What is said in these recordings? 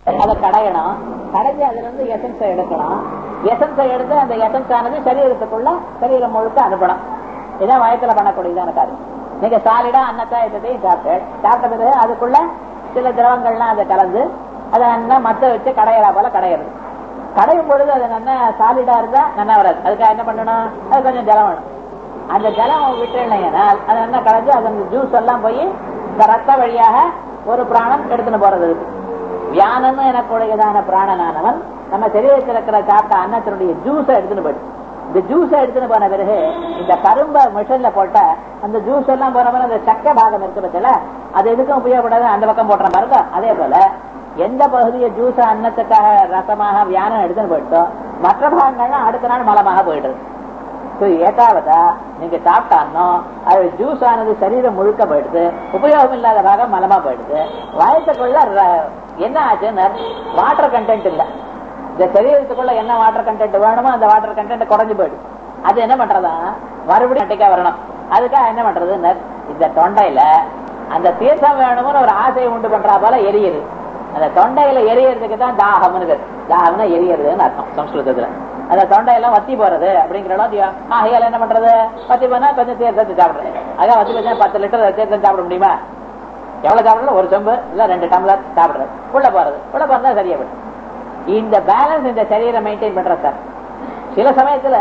அதை கடையணும் கடைஞ்சி அதுல இருந்து எசன்ஸை எடுக்கணும் எசன்ஸை எடுத்து அந்த எசன்ஸ் ஆனது சரீரத்துக்குள்ள சரீரம் முழுக்க அனுப்பணும் இதான் வயத்துல பண்ணக்கூடியதான காரியம் நீங்க சாலிடா அன்னத்தா இதத்தையும் சாப்பிட்டு சாப்பிட்ட பிறகு அதுக்குள்ள சில திரவங்கள்லாம் அதை கலந்து அதை நல்லா மத்த வச்சு கடையிறா போல கடையிறது கடையும் பொழுது அது நல்லா சாலிடா இருந்தா நல்லா வராது அதுக்காக என்ன பண்ணணும் அது கொஞ்சம் ஜலம் வேணும் அந்த ஜலம் விட்டுனால் அது என்ன கலந்து அது அந்த ஜூஸ் எல்லாம் போய் இந்த ரத்த வழியாக ஒரு பிராணம் எடுத்துன்னு போறது இருக்கு வியானம்னு எனக்குடையதான பிராணனானவன் நம்ம சரீரத்தில் இருக்கிற சாப்பிட்ட அன்னத்தினுடைய ஜூஸை எடுத்துன்னு போயிடு இந்த ஜூஸை எடுத்துன்னு போன பிறகு இந்த கரும்ப மிஷின்ல போட்ட அந்த ஜூஸ் எல்லாம் போன பிறகு அந்த சக்க பாகம் இருக்கு பத்தில அது எதுக்கும் உபயோகப்படாது அந்த பக்கம் போட்டுற பாருங்க அதே போல எந்த பகுதியை ஜூஸ் அன்னத்துக்காக ரசமாக வியானம் எடுத்துன்னு போயிட்டோம் மற்ற பாகங்கள்லாம் அடுத்த நாள் மலமாக போயிடுது ஏட்டாவதா நீங்க சாப்பிட்டானோ அது ஜூஸ் ஆனது சரீரம் முழுக்க போயிடுது உபயோகம் இல்லாத பாகம் மலமா போயிடுது வயசுக்குள்ள என்ன ஆச்சுன்னு வாட்டர் கண்டென்ட் இல்ல இந்த சரீரத்துக்குள்ள என்ன வாட்டர் கண்டென்ட் வேணுமோ அந்த வாட்டர் கண்டென்ட் குறைஞ்சு போயிடுது அது என்ன பண்றதா மறுபடியும் அட்டைக்கா வரணும் அதுக்காக என்ன பண்றது இந்த தொண்டையில அந்த தீர்த்தம் வேணும்னு ஒரு ஆசையை உண்டு பண்றா போல எரியுது அந்த தொண்டையில எரியறதுக்கு தான் தாகம்னு தாகம்னா எரியறதுன்னு அர்த்தம் சம்ஸ்கிருதத்துல அந்த தொண்டையெல்லாம் வத்தி போறது அப்படிங்கிற ஆகையால என்ன பண்றது வத்தி போனா கொஞ்சம் தீர்த்தத்தை சாப்பிடுறது அதான் வத்தி போச்சா பத்து லிட்டர் தீர்த்தம் சாப்பிட முடியுமா எவ்வளவு சாப்பிடணும் ஒரு சொம்பு இல்ல ரெண்டு டம்ளர் சாப்பிடுறது உள்ள போறது உள்ள போறதா சரியா போயிடும் இந்த பேலன்ஸ் இந்த சரீரம் மெயின்டைன் பண்ற சார் சில சமயத்துல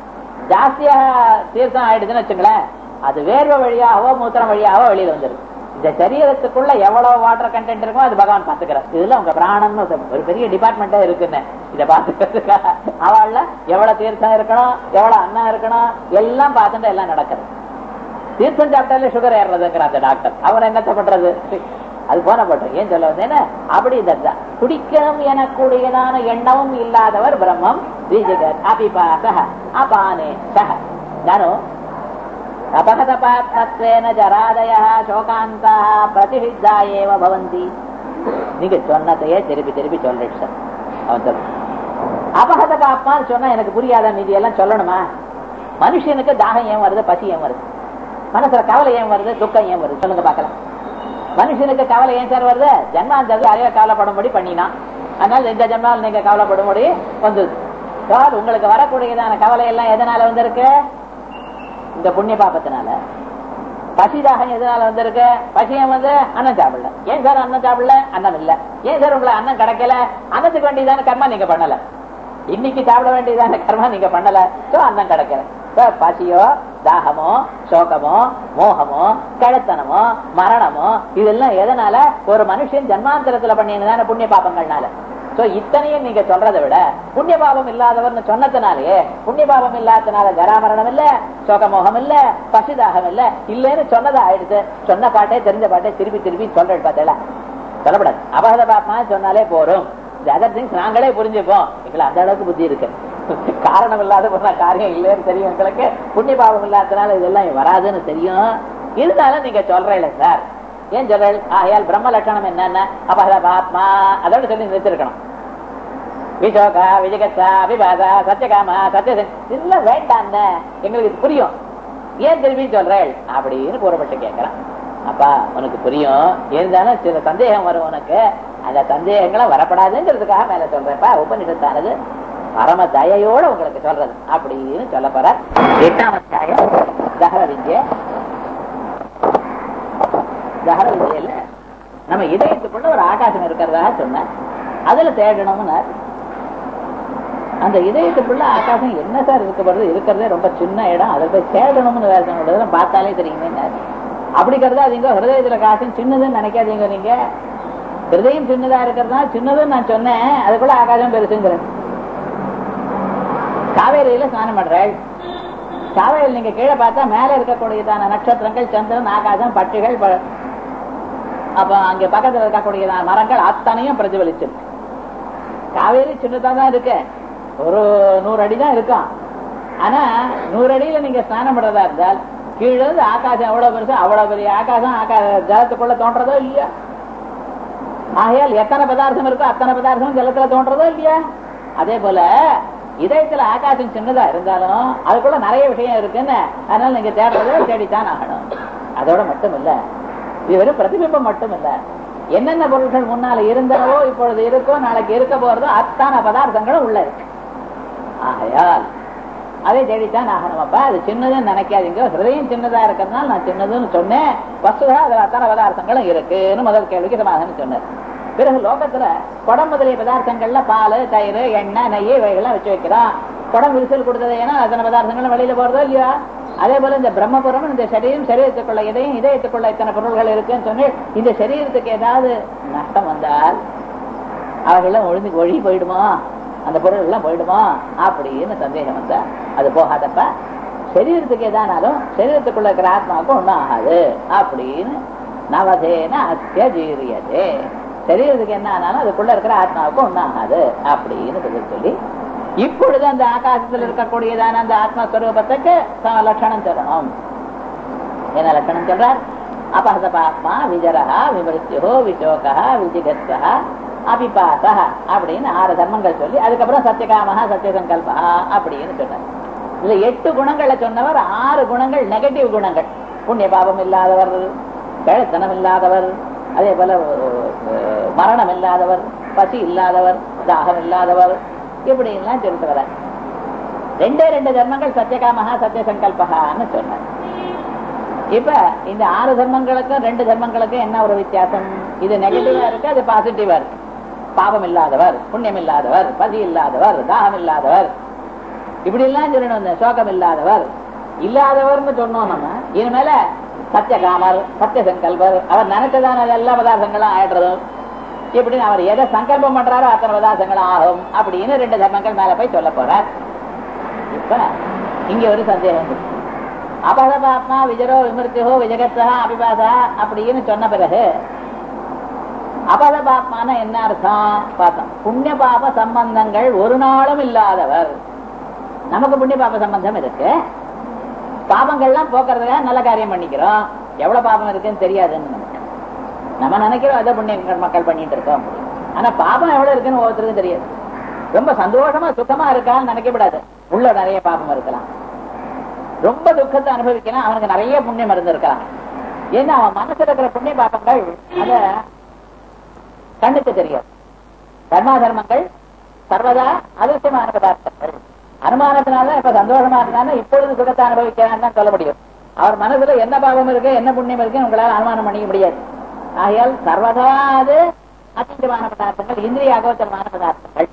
ஜாஸ்தியாக தீர்த்தம் ஆயிடுதுன்னு வச்சுங்களேன் அது வேர்வை வழியாகவோ மூத்திரம் வழியாகவோ வெளியில வந்துருது இந்த சரீரத்துக்குள்ள எவ்வளவு வாட்டர் கண்டென்ட் இருக்குமோ அது பகவான் பாத்துக்கிறார் இதுல உங்க பிராணம்னு ஒரு பெரிய டிபார்ட்மெண்டே இருக்குன்னு இதை பாத்துக்கிறதுக்காக அவள்ல எவ்வளவு தீர்த்தம் இருக்கணும் எவ்வளவு அன்னம் இருக்கணும் எல்லாம் பார்த்துட்டு எல்லாம் நடக்குது தீர்த்தம் சாப்பிட்டாலே சுகர் ஏறுறதுங்கிற அந்த டாக்டர் அவர் என்னத்த பண்றது அது போன பட்டம் ஏன் சொல்ல வந்தேன்னா அப்படி இந்த குடிக்கணும் எனக்கூடியதான எண்ணமும் இல்லாதவர் பிரம்மம் விஜகர் அபிபாச அபானே சக நானும் அபகதபாத்மத்வேன ஜராதய சோகாந்தா பிரதிஷித்தா ஏவ பவந்தி நீங்க சொன்னதையே திருப்பி திருப்பி சொல்றேன் சார் அவன் சொல்ல அபகத பாப்மான்னு சொன்னா எனக்கு புரியாத மீதி எல்லாம் சொல்லணுமா மனுஷனுக்கு தாகம் ஏன் வருது பசி ஏன் வருது மனசுல கவலை ஏன் வருது துக்கம் ஏன் வருது சொல்லுங்க பாக்கலாம் மனுஷனுக்கு கவலை ஏன் சார் வருது ஜன்மாந்தது அதைய கவலைப்படும்படி பண்ணினான் அதனால இந்த ஜன்மாவில் நீங்க கவலைப்படும்படி வந்தது சார் உங்களுக்கு வரக்கூடியதான கவலை எல்லாம் எதனால வந்திருக்கு இந்த புண்ணிய பாப்பத்தினால பசிதாகம் எதனால வந்திருக்கு பசியம் வந்து அன்னம் சாப்பிடல ஏன் சார் அன்னம் சாப்பிடல அன்னம் இல்ல ஏன் சார் உங்களை அன்னம் கிடைக்கல அன்னத்துக்கு வேண்டியதான கர்மா நீங்க பண்ணல இன்னைக்கு சாப்பிட வேண்டியதான கர்மா நீங்க பண்ணல சோ அன்னம் கிடைக்கல பசியோ தாகமோ சோகமோ மோகமோ கழுத்தனமோ மரணமோ இதெல்லாம் எதனால ஒரு மனுஷன் ஜன்மாந்தரத்துல பண்ணியதான புண்ணிய பாப்பங்கள்னால சோ இத்தனையும் நீங்க சொல்றதை விட புண்ணிய பாவம் இல்லாதவர்னு சொன்னதுனாலே புண்ணிய பாவம் இல்லாதனால ஜராமரணம் இல்ல சோகமோகம் இல்ல பசிதாகம் இல்ல இல்லன்னு சொன்னதா ஆயிடுச்சு சொன்ன பாட்டே தெரிஞ்ச பாட்டே திருப்பி திருப்பி சொல்றேன் பார்த்தல சொல்லப்படாது அபகத பாப்பமா சொன்னாலே போரும் அதர் திங்ஸ் நாங்களே புரிஞ்சுப்போம் எங்களுக்கு அந்த அளவுக்கு புத்தி இருக்கு காரணம் இல்லாத பண்ண காரியம் இல்லைன்னு தெரியும் எங்களுக்கு புண்ணிய பாவம் இல்லாதனால இதெல்லாம் வராதுன்னு தெரியும் இருந்தாலும் நீங்க சொல்றீங்களே சார் ஏன் சொல்றேன் ஆகையால் பிரம்ம லட்சணம் என்னன்னா அபகத பாத்மா அதோட சொல்லி நிறுத்திருக்கணும் விசோகா விஜகத்தா விபாதா சத்தியகாமா சத்திய இல்ல வேண்டாம் எங்களுக்கு இது புரியும் ஏன் திரும்பி சொல்றேன் அப்படின்னு கூறப்பட்டு கேட்கிறான் அப்பா உனக்கு புரியும் இருந்தாலும் சில சந்தேகம் வரும் உனக்கு அந்த சந்தேகங்களை வரப்படாதுங்கிறதுக்காக மேல சொல்றேன்ப்பா உபநிஷத்தானது பரம தயையோட உங்களுக்கு சொல்றது அப்படின்னு சொல்ல போற எட்டாம் அத்தியாயம் தகர வித்ய தகர வித்யில நம்ம இதயத்துக்குள்ள ஒரு ஆகாசம் இருக்கிறதா சொன்ன அதுல தேடணும்னு அந்த இதயத்துக்குள்ள ஆகாசம் என்ன சார் இருக்கப்படுறது இருக்கிறதே ரொம்ப சின்ன இடம் அதை போய் தேடணும்னு வேற சொன்னது பார்த்தாலே தெரியுமே அப்படி கருதாதீங்க ஹிருதயத்துல காசம் சின்னதுன்னு நினைக்காதீங்க நீங்க ஹிருதயம் சின்னதா இருக்கிறதா சின்னதுன்னு நான் சொன்னேன் அதுக்குள்ள ஆகாசம் பெருசுங்கிறேன் காவேரியில ஸ்நானம் பண்றாள் காவேரியில் நீங்க கீழே பார்த்தா மேல இருக்கக்கூடியதான நட்சத்திரங்கள் சந்திரன் ஆகாசம் பட்டுகள் அப்ப அங்க பக்கத்துல இருக்கக்கூடியதான மரங்கள் அத்தனையும் பிரதிபலிச்சு காவேரி சின்னதா தான் இருக்கு ஒரு நூறு அடி தான் இருக்கும் ஆனா நூறு அடியில நீங்க ஸ்நானம் பண்றதா இருந்தால் கீழே இருந்து ஆகாசம் எவ்வளவு பெருசு அவ்வளவு பெரிய ஆகாசம் ஆகாச ஜலத்துக்குள்ள தோன்றதோ இல்லையா ஆகையால் எத்தனை பதார்த்தம் இருக்கோ அத்தனை பதார்த்தம் ஜலத்துல தோன்றதோ இல்லையா அதே போல இதயத்துல ஆகாசம் சின்னதா இருந்தாலும் அதுக்குள்ள நிறைய விஷயம் இருக்குன்னு அதனால நீங்க தேடுறத தேடித்தான் ஆகணும் அதோட மட்டும் இல்ல இது வெறும் பிரதிபிம்பம் மட்டும் இல்ல என்னென்ன பொருட்கள் முன்னால இருந்தனவோ இப்பொழுது இருக்கோ நாளைக்கு இருக்க போறதோ அத்தனை பதார்த்தங்களும் உள்ள இருக்கு ஆகையால் அதை தேடித்தான் ஆகணுமப்பா அது சின்னதுன்னு நினைக்காதீங்க ஹிருதயம் சின்னதா இருக்கிறதுனால நான் சின்னதுன்னு சொன்னேன் வசுதா அதுல அத்தனை பதார்த்தங்களும் இருக்குன்னு முதல் கேள்விக்கு சமாதானம் சொன்னார் பிறகு லோகத்துல குடம் முதலிய பதார்த்தங்கள்ல பால் தயிர் எண்ணெய் நெய் இவைகள்லாம் வச்சு வைக்கிறோம் குடம் விரிசல் கொடுத்தது ஏன்னா அத்தனை பதார்த்தங்களும் வெளியில போறதோ இல்லையா அதே போல இந்த பிரம்மபுரம் இந்த சரீரம் சரீரத்துக்குள்ள இதையும் இதயத்துக்குள்ள இத்தனை பொருள்கள் இருக்குன்னு சொன்னி இந்த சரீரத்துக்கு ஏதாவது நஷ்டம் வந்தால் அவைகள்லாம் ஒழுங்கு ஒழி போயிடுமா அந்த பொருள் எல்லாம் போயிடுமா அப்படின்னு சந்தேகம் வந்தா அது போகாதப்ப சரீரத்துக்கு எதானாலும் சரீரத்துக்குள்ள இருக்கிற ஆத்மாவுக்கு ஒண்ணும் ஆகாது அப்படின்னு நவதேன அத்தியஜீரியதே சரீரத்துக்கு என்ன ஆனாலும் அதுக்குள்ள இருக்கிற ஆத்மாவுக்கு ஒண்ணும் ஆகாது அப்படின்னு பதில் சொல்லி இப்பொழுது அந்த ஆகாசத்தில் இருக்கக்கூடியதான அந்த ஆத்மஸ்வரூபத்துக்கு ச- லட்சணம் சொல்லணும் என்ன லட்சணம் சொல்றார் அபஹத பாத்மா விஜரஹா விமருத்தியோ விசோகா விஜிகத்கா அபிபாசா அப்படின்னு ஆறு தர்மங்கள் சொல்லி அதுக்கப்புறம் சத்தியகாமஹா சத்தியசங்கல்பா அப்படின்னு சொன்னார் இதுல எட்டு குணங்களை சொன்னவர் ஆறு குணங்கள் நெகட்டிவ் குணங்கள் புண்ணிய பாபம் இல்லாதவர் கழுத்தனம் இல்லாதவர் அதே போல அஹ், மரணம் இல்லாதவர் பசி இல்லாதவர் தாகம் இல்லாதவர் இப்படி எல்லாம் சொல்லிட்டு வர ரெண்டே ரெண்டு தர்மங்கள் சத்தியகாமஹா சத்தியசங்கல்பகான்னு சொன்னார் இப்ப இந்த ஆறு தர்மங்களுக்கும் ரெண்டு தர்மங்களுக்கும் என்ன ஒரு வித்தியாசம் இது நெகட்டிவா இருக்கு அது பாசிட்டிவா இருக்கு பாவம் இல்லாதவர் புண்ணியம் இல்லாதவர் பசி இல்லாதவர் தாகம் இல்லாதவர் இப்படி எல்லாம் சொல்லணும் இந்த சோகம் இல்லாதவர் இல்லாதவர்னு சொன்னோம் நம்ம இனிமேல சத்தியகாமர் சத்தியசங்கல்பர் அவர் நினைச்சதான எல்லா பதார்த்தங்களும் ஆயிடுறதும் இப்படி அவர் எதை சங்கல்பம் பண்றாரோ அத்தனை பதார்த்தங்களும் ஆகும் அப்படின்னு ரெண்டு தர்மங்கள் மேல போய் சொல்ல போறார் இப்ப இங்க ஒரு சந்தேகம் இருக்கு அபகபாத்மா விஜரோ விமிருத்தியோ விஜகத்தா அபிபாசா அப்படின்னு சொன்ன பிறகு அபகபாத்மான என்ன அர்த்தம் பார்த்தோம் புண்ணிய பாப சம்பந்தங்கள் ஒரு நாளும் இல்லாதவர் நமக்கு புண்ணிய பாப சம்பந்தம் இருக்கு பாபங்கள்லாம் போக்குறதுக்காக நல்ல காரியம் பண்ணிக்கிறோம் எவ்வளவு பாபம் இருக்குன்னு தெரியாதுன்னு நமக்கு நம்ம நினைக்கிறோம் அதை புண்ணிய மக்கள் பண்ணிட்டு இருக்கோம் அப்படின்னு. ஆனா பாபம் எவ்வளவு இருக்குன்னு ஒவ்வொருத்தருக்கும் தெரியாது ரொம்ப சந்தோஷமா சுத்தமா இருக்கான்னு நினைக்கப்படாது உள்ள நிறைய பாபம் இருக்கலாம் ரொம்ப துக்கத்தை அனுபவிக்கலாம் அவனுக்கு நிறைய புண்ணியம் இருந்திருக்கலாம் ஏன்னா அவன் மனசுல இருக்கிற புண்ணிய பாபங்கள் அத கண்ணுக்கு தெரியாது தர்மா தர்மங்கள் சர்வதா அதிர்ஷ்டமான பதார்த்தங்கள் அனுமானத்தினால இப்ப சந்தோஷமா இருந்தாலும் இப்பொழுது சுகத்தை அனுபவிக்கிறான்னு தான் சொல்ல முடியும் அவர் மனசுல என்ன பாவம் இருக்கு என்ன புண்ணியம் இருக்கு உங்களால அனுமானம் பண்ணிக்க முடியாது ஆகையால் சர்வதா அது அதீதமான பதார்த்தங்கள் இந்திரிய அகோச்சரமான பதார்த்தங்கள்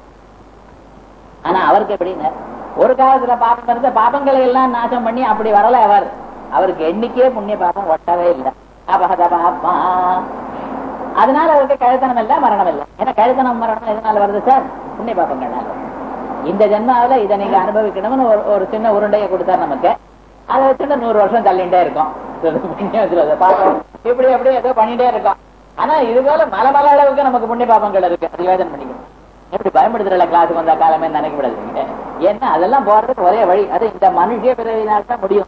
ஆனா அவருக்கு எப்படின்னு ஒரு காலத்துல பாபம் இருந்த பாபங்களை எல்லாம் நாசம் பண்ணி அப்படி வரல அவர் அவருக்கு எண்ணிக்கையே புண்ணிய பாபம் ஒட்டவே இல்லை அபகத பாப்பா அதனால அவருக்கு கழுத்தனம் இல்ல மரணம் இல்ல ஏன்னா கழுத்தனம் மரணம் எதனால வருது சார் புண்ணிய பாபங்கள்னால இந்த ஜென்மாவில இதை நீங்க அனுபவிக்கணும்னு ஒரு- ஒரு சின்ன உருண்டையை கொடுத்தார் நமக்கு அதை வச்சுட்டு நூறு வருஷம் தள்ளிட்டே இருக்கும் புண்ணியத்துல அதை பார்க்கணும். இப்படி அப்படி ஏதோ பண்ணிட்டே இருக்கோம் ஆனா இது போல மலை மலை அளவுக்கு நமக்கு புண்ணிய பாபங்கள் இருக்கு அது யோஜனை பண்ணிக்கணும் எப்படி பயன்படுத்துறல கிளாஸுக்கு வந்த காலமே நினைக்கப்படாதுங்க ஏன்னா அதெல்லாம் போறதுக்கு ஒரே வழி அது இந்த மனுஷ பிறவினால் தான் முடியும்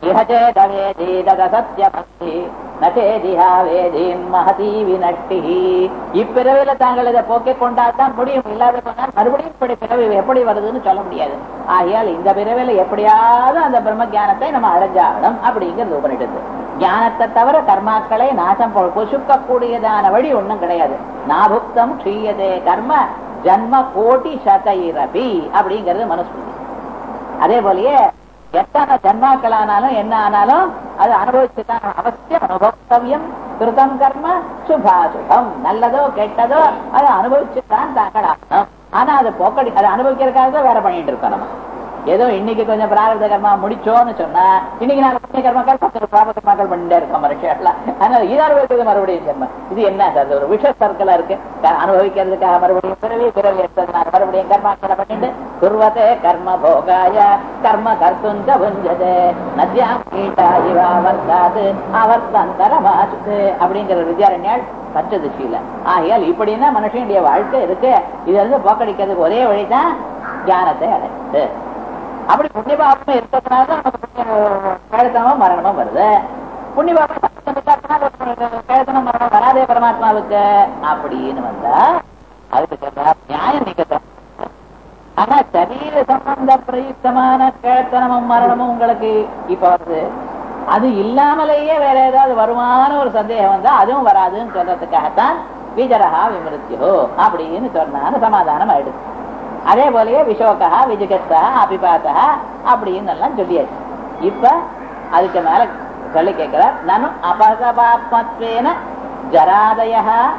இப்பிறவில தாங்கள் இதை போக்கிக் கொண்டால் தான் முடியும் இல்லாத போனால் மறுபடியும் இப்படி பிறவி எப்படி வருதுன்னு சொல்ல முடியாது ஆகையால் இந்த பிறவில எப்படியாவது அந்த பிரம்ம ஞானத்தை நம்ம அடைஞ்சாகணும் அப்படிங்கிறது உபனிட்டது ஞானத்தை தவிர கர்மாக்களை நாசம் பொசுக்க கூடியதான வழி ஒண்ணும் கிடையாது நாபுக்தம் க்ஷீயதே கர்ம ஜன்ம கோட்டி சதைரபி அப்படிங்கிறது மனுஸ்மிருதி அதே போலயே எத்தனை ஜன்மாக்களானாலும் என்ன ஆனாலும் அது அனுபவிச்சுதான் அவசியம் அனுபவத்தவியம் கிருதம் கர்ம சுபாசுபம் நல்லதோ கெட்டதோ அதை அனுபவிச்சுதான் தாங்கள் ஆகணும் ஆனா அது போக்கடி அதை அனுபவிக்கிறதுக்காக தான் வேற பண்ணிட்டு இருக்கோம் நம்ம ஏதோ இன்னைக்கு கொஞ்சம் பிராரத கர்மா முடிச்சோன்னு சொன்னா இன்னைக்கு நாலு புண்ணிய கர்மாக்கள் பத்து பாப கர்மாக்கள் பண்ணிட்டே இருக்கோம் மனுஷன்ல அதனால இது அனுபவிக்கிறது மறுபடியும் ஜென்மம் இது என்ன சார் இது ஒரு விஷ சர்க்கிளா இருக்கு க- அனுபவிக்கிறதுக்காக மறுபடியும் பிறவி பிறவி எடுத்ததுனால மறுபடியும் கர்மாக்களை பண்ணிட்டு குர்வதே கர்ம போகாய கர்ம கர்த்துஞ்ச புஞ்சதே நத்யாம் கீட்டா இவா வர்த்தாது அவர்த்தந்தரமாச்சு அப்படிங்கிற வித்யாரண்யாள் பஞ்சதிசீல ஆகையால் இப்படின்னா மனுஷனுடைய வாழ்க்கை இருக்கு இதுல இருந்து போக்கடிக்கிறதுக்கு ஒரே வழிதான் ஞானத்தை அடைந்து அப்படி புண்ணிய பாபம் இருக்கிறதுனால தான் நமக்கு புண்ணிய கழுத்தமும் மரணமும் வருது புண்ணிய பாபம் கழுத்தனம் மரணம் வராதே பரமாத்மாவுக்கு அப்படின்னு வந்தா அதுக்கு சொல்றா நியாயம் நீங்க ஆனா சரீர சம்பந்த பிரயுக்தமான கிழத்தனமும் மரணமும் உங்களுக்கு இப்ப வருது அது இல்லாமலேயே வேற ஏதாவது வருமான ஒரு சந்தேகம் வந்தா அதுவும் வராதுன்னு சொல்றதுக்காகத்தான் விஜரஹா விமிருத்தியோ அப்படின்னு சொன்னான்னு சமாதானம் ஆயிடுது அதே போலயே விஷோகா விஜுகத்தா அபிபாத்தா அப்படின்னு எல்லாம் சொல்லியாச்சு இப்ப அதுக்கு மேல சொல்லி கேட்கிறார் நனு அபகபாத்மத்வேன ஜராதய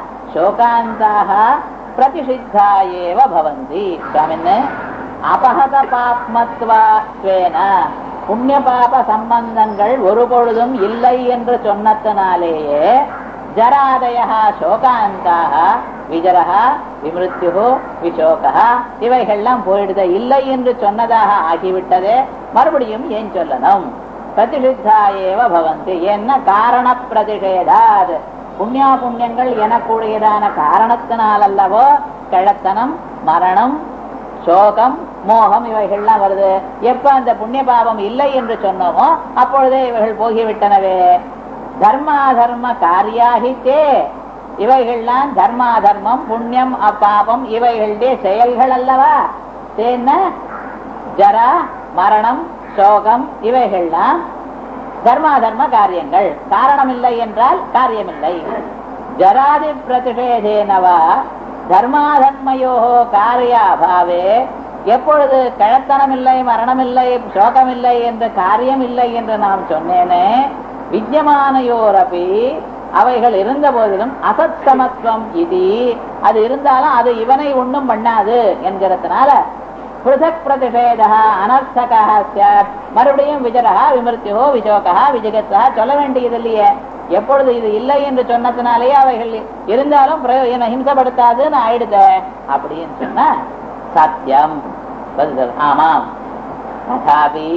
சோகாந்தாக பிரதிஷித்தா ஏவ பவந்தி சுவாமின்னு அபகத பாப்மத்வாத்வேன புண்ணிய பாப சம்பந்தங்கள் ஒரு பொழுதும் இல்லை என்று சொன்னதனாலேயே ஜராதயா சோகாந்தாக விஜரஹா விமிருத்யு விஷோகா இவைகள்லாம் போயிடுத இல்லை என்று சொன்னதாக ஆகிவிட்டதே மறுபடியும் ஏன் சொல்லணும் பிரதிஷித்தா ஏவ பவந்தி என்ன காரண பிரதிஷேதாது புண்ணியா புண்ணியங்கள் எனக்கூடியதான காரணத்தினால் அல்லவோ கிழத்தனம் மரணம் சோகம் மோகம் இவைகள்லாம் வருது எப்ப அந்த புண்ணிய பாவம் இல்லை என்று சொன்னோமோ அப்பொழுதே இவைகள் போகிவிட்டனவே தர்மாதர்ம காரியாகித்தே இவைகள்லாம் தர்மாதர்மம் புண்ணியம் அப்பாபம் இவைகளுடைய செயல்கள் அல்லவா தேன ஜரா மரணம் சோகம் இவைகள்லாம் தர்மாதர்ம காரியங்கள் காரணம் இல்லை என்றால் காரியமில்லை ஜராதி பிரதிஷேதேனவா தர்மாதர்மயோ காரியாபாவே எப்பொழுது கிழத்தனமில்லை மரணமில்லை சோகமில்லை என்ற காரியம் இல்லை என்று நாம் சொன்னேனே வித்யமானயோரபி அவைகள் இருந்த போதிலும் அசத் சமத்துவம் இது அது இருந்தாலும் அது இவனை ஒண்ணும் பண்ணாது என்கிறதுனால பிருதக் பிரதிஷேதா அனர்த்தகா சாத் மறுபடியும் விஜரகா விமர்த்தியோ விஜோகா விஜகத்தா சொல்ல வேண்டியது இல்லையே எப்பொழுது இது இல்லை என்று சொன்னதுனாலேயே அவைகள் இருந்தாலும் பிரயோஜன ஹிம்சப்படுத்தாதுன்னு ஆயிடுத அப்படின்னு சொன்னா சத்தியம் பதில் ஆமாம் ததாபி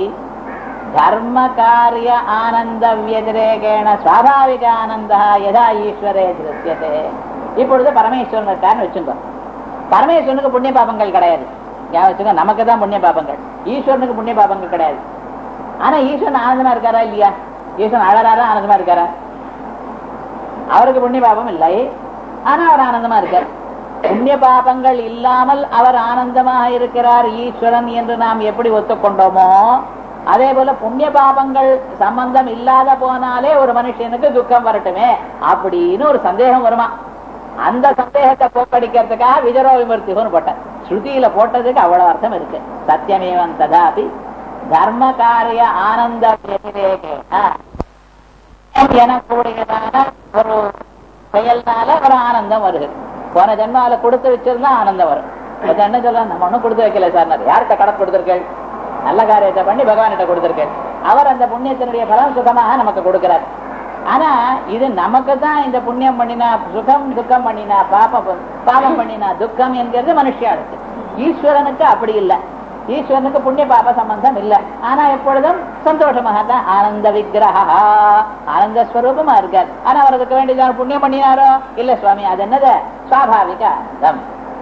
தர்ம காரிய ஆனந்த வியதிரேகேண சுவாபாவிக ஆனந்தா யதா ஈஸ்வரே திருத்தியதே இப்பொழுது பரமேஸ்வரன் இருக்கான்னு வச்சுக்கோ பரமேஸ்வரனுக்கு புண்ணிய பாபங்கள் கிடையாது ஞாபகம் வச்சுக்கோ நமக்கு தான் புண்ணிய பாபங்கள் ஈஸ்வரனுக்கு புண்ணிய பாபங்கள் கிடையாது ஆனா ஈஸ்வரன் ஆனந்தமா இருக்காரா இல்லையா ஈஸ்வரன் அழறாரா ஆனந்தமா இருக்காரா அவருக்கு புண்ணிய பாபம் இல்லை ஆனா அவர் ஆனந்தமா இருக்கார் புண்ணிய பாபங்கள் இல்லாமல் அவர் ஆனந்தமாக இருக்கிறார் ஈஸ்வரன் என்று நாம் எப்படி ஒத்துக்கொண்டோமோ அதே போல புண்ணிய பாபங்கள் சம்பந்தம் இல்லாத போனாலே ஒரு மனுஷனுக்கு துக்கம் வரட்டுமே அப்படின்னு ஒரு சந்தேகம் வருமா அந்த சந்தேகத்தை போக்கடிக்கிறதுக்காக விஜரோ விமர்த்திகோன்னு போட்டேன் ஸ்ருதியில போட்டதுக்கு அவ்வளவு அர்த்தம் இருக்கு சத்தியமேவன் ததாபி தர்ம காரிய ஆனந்த வதிரேகேன எனக்கூடியதான ஒரு செயல்னால ஒரு ஆனந்தம் வருகிறது போன ஜென்மாவில கொடுத்து வச்சிருந்தா ஆனந்தம் வரும் இப்ப என்ன சொல்ல நம்ம ஒண்ணும் கொடுத்து வைக்கல சார் யார்கிட்ட கடன் கொடுத்திருக்கள் நல்ல காரியத்தை பண்ணி பகவான்கிட்ட கொடுத்திருக்கள் அவர் அந்த புண்ணியத்தினுடைய பலம் சுகமாக நமக்கு கொடுக்கிறார் ஆனா இது நமக்கு தான் இந்த புண்ணியம் பண்ணினா சுகம் துக்கம் பண்ணினா பாபம் பாபம் பண்ணினா துக்கம் என்கிறது மனுஷியாளுக்கு ஈஸ்வரனுக்கு அப்படி இல்லை ஈஸ்வரனுக்கு புண்ணிய பாப சம்பந்தம் இல்ல ஆனா எப்பொழுதும் சந்தோஷமாக தான் ஆனந்த விக்கிரகா ஆனந்த ஸ்வரூபமா இருக்கார் ஆனா அவருக்கு வேண்டியதான புண்ணியம் பண்ணினாரோ இல்ல சுவாமி அது என்னது சுவாபாவிக ஆனந்தம்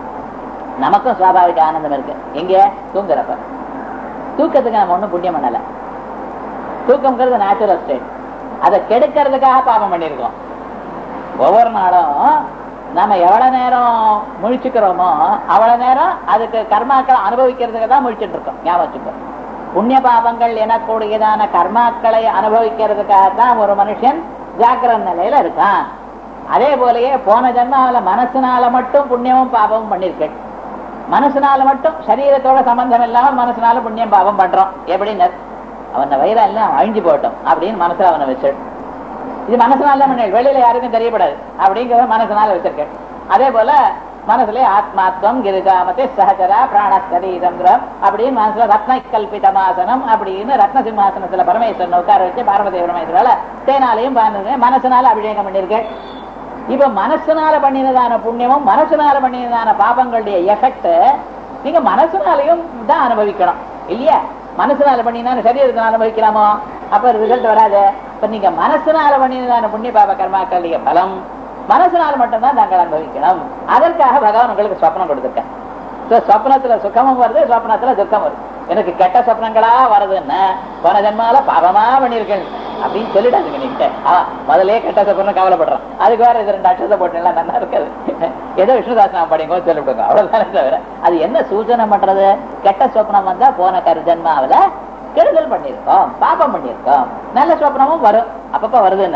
நமக்கும் சுவாபாவிக ஆனந்தம் இருக்கு எங்க தூங்குறப்ப தூக்கத்துக்கு நம்ம ஒண்ணும் புண்ணியம் பண்ணல தூக்கம்ங்கிறது நேச்சுரல் ஸ்டேட் அதை கெடுக்கிறதுக்காக பாபம் பண்ணிருக்கோம் ஒவ்வொரு நாளும் நம்ம எவ்வளவு நேரம் முழிச்சுக்கிறோமோ அவ்வளவு நேரம் அதுக்கு கர்மாக்களை அனுபவிக்கிறதுக்கு தான் முழிச்சுட்டு இருக்கோம் ஞாபகம் வச்சுக்கோ புண்ணிய பாபங்கள் எனக்கூடியதான கர்மாக்களை அனுபவிக்கிறதுக்காக தான் ஒரு மனுஷன் ஜாக்கிர நிலையில இருக்கான் அதே போலயே போன ஜென்மாவில மனசுனால மட்டும் புண்ணியமும் பாபமும் பண்ணிருக்கேன் மனசுனால மட்டும் சரீரத்தோட சம்பந்தம் இல்லாம மனசுனால புண்ணியம் பாபம் பண்றோம் எப்படின்னு அவன வயிறா எல்லாம் அழிஞ்சு போட்டோம் அப்படின்னு மனசுல அவனை வச்சு இது மனசுனால பண்ண வெளியில யாருக்கும் தெரியப்படாது அப்படிங்கிறத மனசுனால வச்சிருக்கேன் அதே போல மனசுல ஆத்மாத்வம் கிரிஜாமத்தை சகஜரா பிராணஸ்தரீரம் அப்படின்னு மனசுல ரத்ன கல்பிதமாசனம் அப்படின்னு ரத்ன சிம்மாசனத்துல பரமேஸ்வரன் உட்கார வச்சு பார்வதி பரமேஸ்வரால தேனாலையும் மனசுனால அபிஷேகம் பண்ணிருக்கேன் இப்ப மனசுனால பண்ணினதான புண்ணியமும் மனசுனால பண்ணினதான பாபங்களுடைய எஃபெக்ட் நீங்க மனசுனாலையும் தான் அனுபவிக்கணும் இல்லையா மனசுனால பண்ணினா சரீரத்தினால அனுபவிக்கலாமோ அப்ப ரிசல்ட் வராது இப்ப நீங்க மனசுனால பண்ணினதான புண்ணிய பாப கர்மாக்களுடைய பலம் மனசுனால மட்டும்தான் தாங்கள் அனுபவிக்கணும் அதற்காக பகவான் உங்களுக்கு சொப்னம் கொடுத்துருக்கேன் சொப்னத்துல சுகமும் வருது சொப்னத்துல துக்கம் வருது எனக்கு கெட்ட சொப்னங்களா வருதுன்னு போன ஜென்மால பாவமா பண்ணிருக்கேன் அப்படின்னு சொல்லிட்டாங்க நீங்க முதலே கெட்ட சொப்பனம் கவலைப்படுறோம் அதுக்கு வேற இது ரெண்டு அட்சத்தை போட்டு நல்லா இருக்காது ஏதோ விஷ்ணுதாசனம் படிங்க சொல்லிவிடுங்க அவ்வளவுதானே தவிர அது என்ன சூச்சனை பண்றது கெட்ட சொப்னம் வந்தா போன கரு ஜென்மாவில கெடுதல் பண்ணிருக்கோம் பாப்பம் பண்ணிருக்கோம் நல்ல சொப்னமும் வரும் அப்பப்ப வருதுன்னு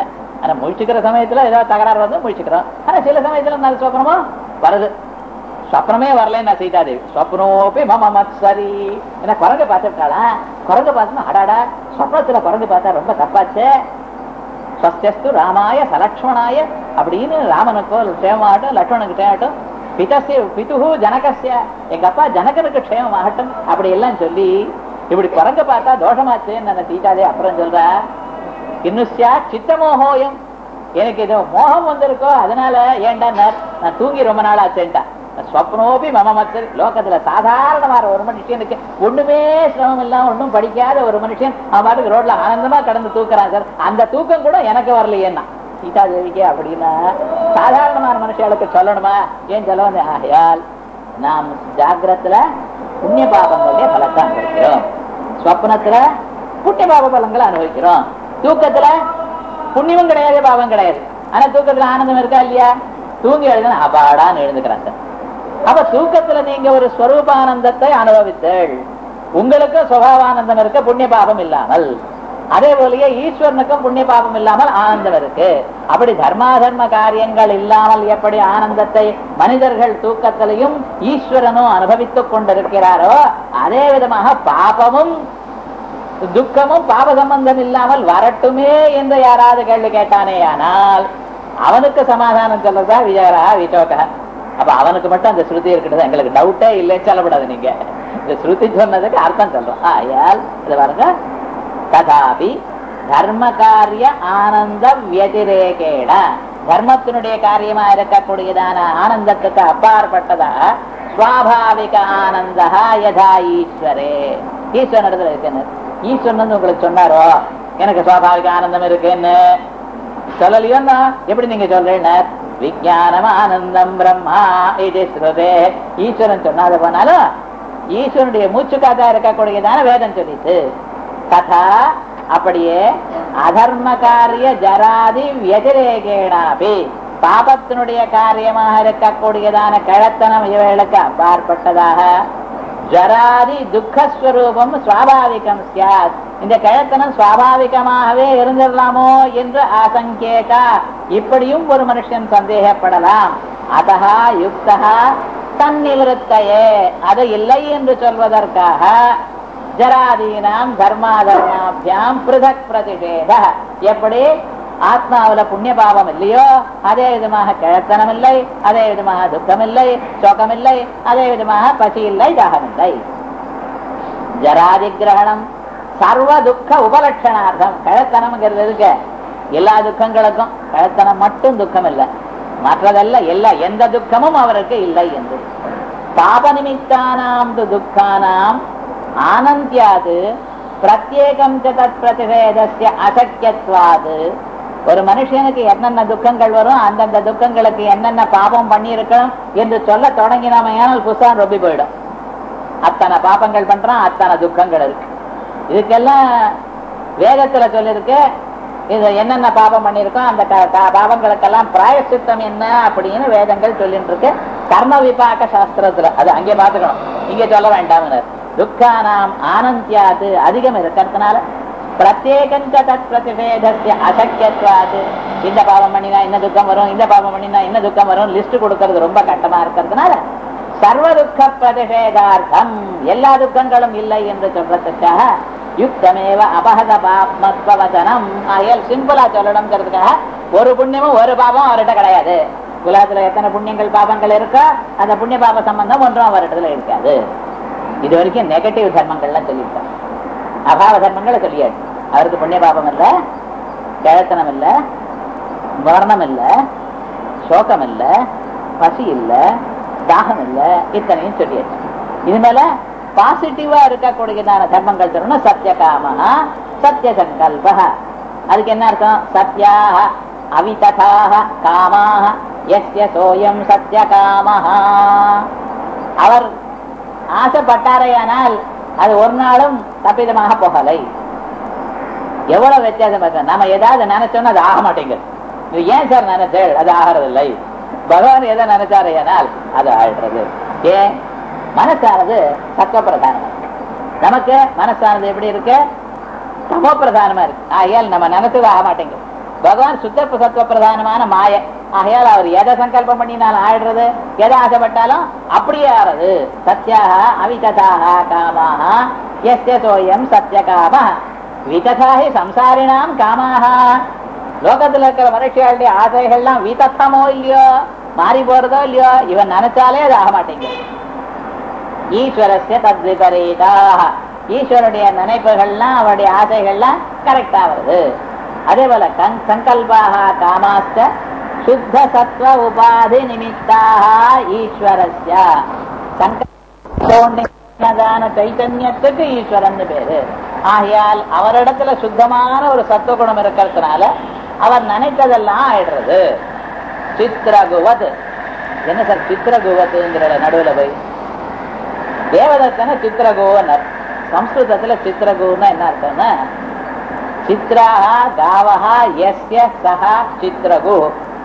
ஆனா முழிச்சுக்கிற சமயத்துல ஏதாவது தகராறு வந்து முழிச்சுக்கிறோம் ஆனா சில சமயத்துல நல்ல சொப்பனமும் வருது சொப்னமே வரலன்னு நான் சீதாதேவி சொப்னோப்பி மம மத்சரி என்ன குரங்கு பார்த்துட்டாளா குரங்கு பார்த்தோம்னா அடாடா சொப்னத்துல குரங்கு பார்த்தா ரொம்ப தப்பாச்சே ஸ்வஸ்தஸ்து ராமாய சலக்ஷ்மணாய அப்படின்னு ராமனுக்கோ க்ஷேமாகட்டும் லக்ஷ்மணனுக்கு க்ஷேமாகட்டும் பிதஸ்ய பிதுகு ஜனகஸ்ய எங்க அப்பா ஜனகனுக்கு க்ஷேமமாகட்டும் அப்படி எல்லாம் சொல்லி இப்படி குரங்க பார்த்தா தோஷமாச்சேன்னு நான் சீதாதே அப்புறம் சொல்றா இன்னுசியா சித்தமோகோயம் எனக்கு இது மோகம் வந்திருக்கோ அதனால ஏண்டா நான் தூங்கி ரொம்ப நாள் ஆச்சேன்டா ஸ்வப்னோபி மம மத்தர் லோகத்துல சாதாரணமான ஒரு மனுஷனுக்கு ஒண்ணுமே சிரமம் இல்லாம ஒண்ணும் படிக்காத ஒரு மனுஷன் அவன் பாட்டுக்கு ரோட்ல ஆனந்தமா கடந்து தூக்குறான் சார் அந்த தூக்கம் கூட எனக்கு வரலையேன்னா சீதா தேவிக்கு அப்படின்னா சாதாரணமான மனுஷர்களுக்கு சொல்லணுமா ஏன் சொல்ல வந்து ஆகையால் நாம் ஜாகிரத்துல புண்ணிய பாபங்களுடைய பலத்தை அனுபவிக்கிறோம் ஸ்வப்னத்துல புண்ணிய பாப பலங்களை அனுபவிக்கிறோம் தூக்கத்துல புண்ணியமும் கிடையாது பாவம் கிடையாது ஆனா தூக்கத்துல ஆனந்தம் இருக்கா இல்லையா தூங்கி எழுதுன அபாடான்னு எழுந்துக்கிறாங்க அப்ப தூக்கத்துல நீங்க ஒரு ஸ்வரூபானந்தத்தை அனுபவித்தள் உங்களுக்கு சுபாவானந்தம் இருக்க புண்ணிய பாபம் இல்லாமல் அதே போலயே ஈஸ்வரனுக்கும் புண்ணிய பாபம் இல்லாமல் ஆனந்தம் இருக்கு அப்படி தர்மாதர்ம காரியங்கள் இல்லாமல் எப்படி ஆனந்தத்தை மனிதர்கள் தூக்கத்திலையும் ஈஸ்வரனும் அனுபவித்துக் கொண்டிருக்கிறாரோ அதே விதமாக பாபமும் துக்கமும் பாப சம்பந்தம் இல்லாமல் வரட்டுமே என்று யாராவது கேள்வி கேட்டானே ஆனால் அவனுக்கு சமாதானம் சொல்றதா விஜயரா விசோக அப்ப அவனுக்கு மட்டும் அந்த ஸ்ருதி இருக்கிறது எங்களுக்கு டவுட்டே இல்லைன்னு சொல்லக்கூடாது நீங்க இந்த ஸ்ருதி சொன்னதுக்கு அர்த்தம் சொல்றோம் ஆயால் இது பாருங்க ததாபி தர்ம காரிய ஆனந்த வியதிரேகேட தர்மத்தினுடைய காரியமா இருக்கக்கூடியதான ஆனந்தத்துக்கு அப்பாற்பட்டதா சுவாபாவிக ஆனந்தா யதா ஈஸ்வரே ஈஸ்வரன் இடத்துல இருக்குன்னு ஈஸ்வரன் வந்து உங்களுக்கு சொன்னாரோ எனக்கு சுவாபாவிக ஆனந்தம் இருக்குன்னு சொல்லலையோன்னா எப்படி நீங்க சொல்றேன்னு விஜயானம் ஆனந்தம் பிரம்மா இது ஸ்ருதே ஈஸ்வரன் சொன்னாத போனாலும் ஈஸ்வரனுடைய மூச்சு காத்தா இருக்கக்கூடியதான வேதம் சொல்லிட்டு கதா அப்படியே அதர்ம காரிய ஜராதி வியதிரேகேனாபி பாபத்தினுடைய காரியமாக இருக்கக்கூடியதான கிழத்தனம் இவைகளுக்கு அப்பாற்பட்டதாக ஜராதி துக்கஸ்வரூபம் சுவாபாவிகம் சியாத் இந்த கிழத்தனம் சுவாபாவிகமாகவே இருந்திடலாமோ என்று ஆசங்கேதா இப்படியும் ஒரு மனுஷன் சந்தேகப்படலாம் அதஹா யுக்தா தன்னிவிருத்தையே அது இல்லை என்று சொல்வதற்காக ஜராதீனாம் தர்மாதர்மாபியாம் பிருதக் பிரதிஷேத எப்படி ஆத்மாவில புண்ணிய பாவம் இல்லையோ அதே விதமாக கிழத்தனம் இல்லை அதே விதமாக துக்கம் இல்லை சோகம் இல்லை அதே விதமாக பசி இல்லை தாகம் இல்லை ஜராதி கிரகணம் சர்வ துக்க உபலட்சணார்த்தம் கிழத்தனம்ங்கிறது இருக்கு எல்லா துக்கங்களுக்கும் கிழத்தனம் மட்டும் துக்கம் இல்லை மற்றதெல்லாம் எல்லா எந்த துக்கமும் அவருக்கு இல்லை என்று பாப நிமித்தானாம் துக்கானாம் ஆனந்தியாது பிரத்யேகம் தத் பிரதிஷேதஸ்ய அசக்கியத்வாது ஒரு மனுஷனுக்கு என்னென்ன துக்கங்கள் வரும் அந்தந்த துக்கங்களுக்கு என்னென்ன பாபம் பண்ணியிருக்கணும் என்று சொல்ல தொடங்கினாமையானால் புஸ்தகம் ரொம்பி போயிடும் அத்தனை பாபங்கள் பண்றான் அத்தனை துக்கங்கள் இருக்கு இதுக்கெல்லாம் வேதத்துல சொல்லிருக்கு இது என்னென்ன பாபம் பண்ணிருக்கோம் அந்த பாவங்களுக்கெல்லாம் பிராயசித்தம் என்ன அப்படின்னு வேதங்கள் சொல்லிட்டு இருக்கு கர்ம விபாக சாஸ்திரத்துல அது அங்கே பாத்துக்கணும் இங்க சொல்ல வேண்டாம் துக்கானாம் ஆனந்தியாது அதிகம் இருக்கிறதுனால பிரத்யேகஞ்ச தத் பிரதிஷேதஸ்ய அசக்கியத்வாது இந்த பாவம் பண்ணினா என்ன துக்கம் வரும் இந்த பாவம் பண்ணினா என்ன துக்கம் வரும் லிஸ்ட் கொடுக்கறது ரொம்ப கட்டமா இருக்கிறதுனால சர்வ துக்க பிரதிஷேதார்த்தம் எல்லா துக்கங்களும் இல்லை என்று சொல்றதுக்காக யுக்தமேவ அபகத பாப்மத்வவச்சனம் ஆகையால் சிம்பிளா சொல்லணுங்கிறதுக்காக ஒரு புண்ணியமும் ஒரு பாபம் அவர்கிட்ட கிடையாது உலகத்துல எத்தனை புண்ணியங்கள் பாபங்கள் இருக்கோ அந்த புண்ணிய பாப சம்பந்தம் ஒன்றும் அவரிடத்துல இருக்காது இது வரைக்கும் நெகட்டிவ் தர்மங்கள்லாம் சொல்லியிருக்காங்க அபாவ தர்மங்களை சொல்லியாச்சு அவருக்கு புண்ணிய பாபம் இல்ல கிழத்தனம் இல்ல மரணம் இல்ல சோகம் இல்ல பசி இல்ல தாகம் இல்ல இத்தனையும் சொல்லியாச்சு இது மேல பாசிட்டிவா இருக்கக்கூடியதான தர்மங்கள் சொல்லணும் சத்திய காம சத்திய சங்கல்ப அதுக்கு என்ன அர்த்தம் சத்யாக அவிததாக காமாக எஸ்ய சோயம் சத்திய காமஹா அவர் ஆசைப்பட்டாரையானால் அது ஒரு நாளும் தப்பிதமாக போகலை எவ்வளவு வித்தியாசம் பார்க்க நம்ம ஏதாவது நினைச்சோம்னா அது ஆக மாட்டேங்குது இது ஏன் சார் நினைச்சேள் அது ஆகிறது இல்லை பகவான் எதை நினைச்சாரையானால் அது ஆயிடுறது ஏன் மனசானது தத்துவ பிரதானம் நமக்கு மனசானது எப்படி இருக்கு தமோ பிரதானமா இருக்கு ஆகையால் நம்ம நினைச்சது ஆக மாட்டேங்குது பகவான் சுத்த சத்துவ பிரதானமான மாய ஆகையால் அவர் எதை சங்கல்பம் பண்ணினாலும் ஆயிடுறது எதை ஆசைப்பட்டாலும் அப்படியே ஆறது சத்யாக அவிததாக காமாக எஸ்ய சோயம் சத்ய காம விததாகி சம்சாரினாம் காமாக லோகத்துல இருக்கிற மனுஷியாளுடைய ஆசைகள்லாம் விதத்தமோ இல்லையோ மாறி போறதோ இல்லையோ இவன் நினைச்சாலே அது ஆக மாட்டேங்குது ஈஸ்வரஸ்ய தத் விபரீதாக ஈஸ்வருடைய நினைப்புகள்லாம் அவருடைய ஆசைகள்லாம் கரெக்டா வருது அதே போல கங் சங்கல்பாக காமாஸ்த சுத்த சத்வ உபாதி நிமித்தாக ஈஸ்வரஸ்ய சங்கல்பான சைத்தன்யத்துக்கு ஈஸ்வரன் பேரு ஆகையால் அவரிடத்துல சுத்தமான ஒரு சத்துவ குணம் இருக்கிறதுனால அவர் நினைத்ததெல்லாம் ஆயிடுறது சித்திரகுவத் என்ன சார் சித்திரகுவத்துங்கிற நடுவுல போய் தேவதத்தன சித்திரகோனர் சம்ஸ்கிருதத்துல சித்திரகோன்னா என்ன அர்த்தம்னா சித்ராஹா காவஹா எஸ்ய சஹா சித்திரகு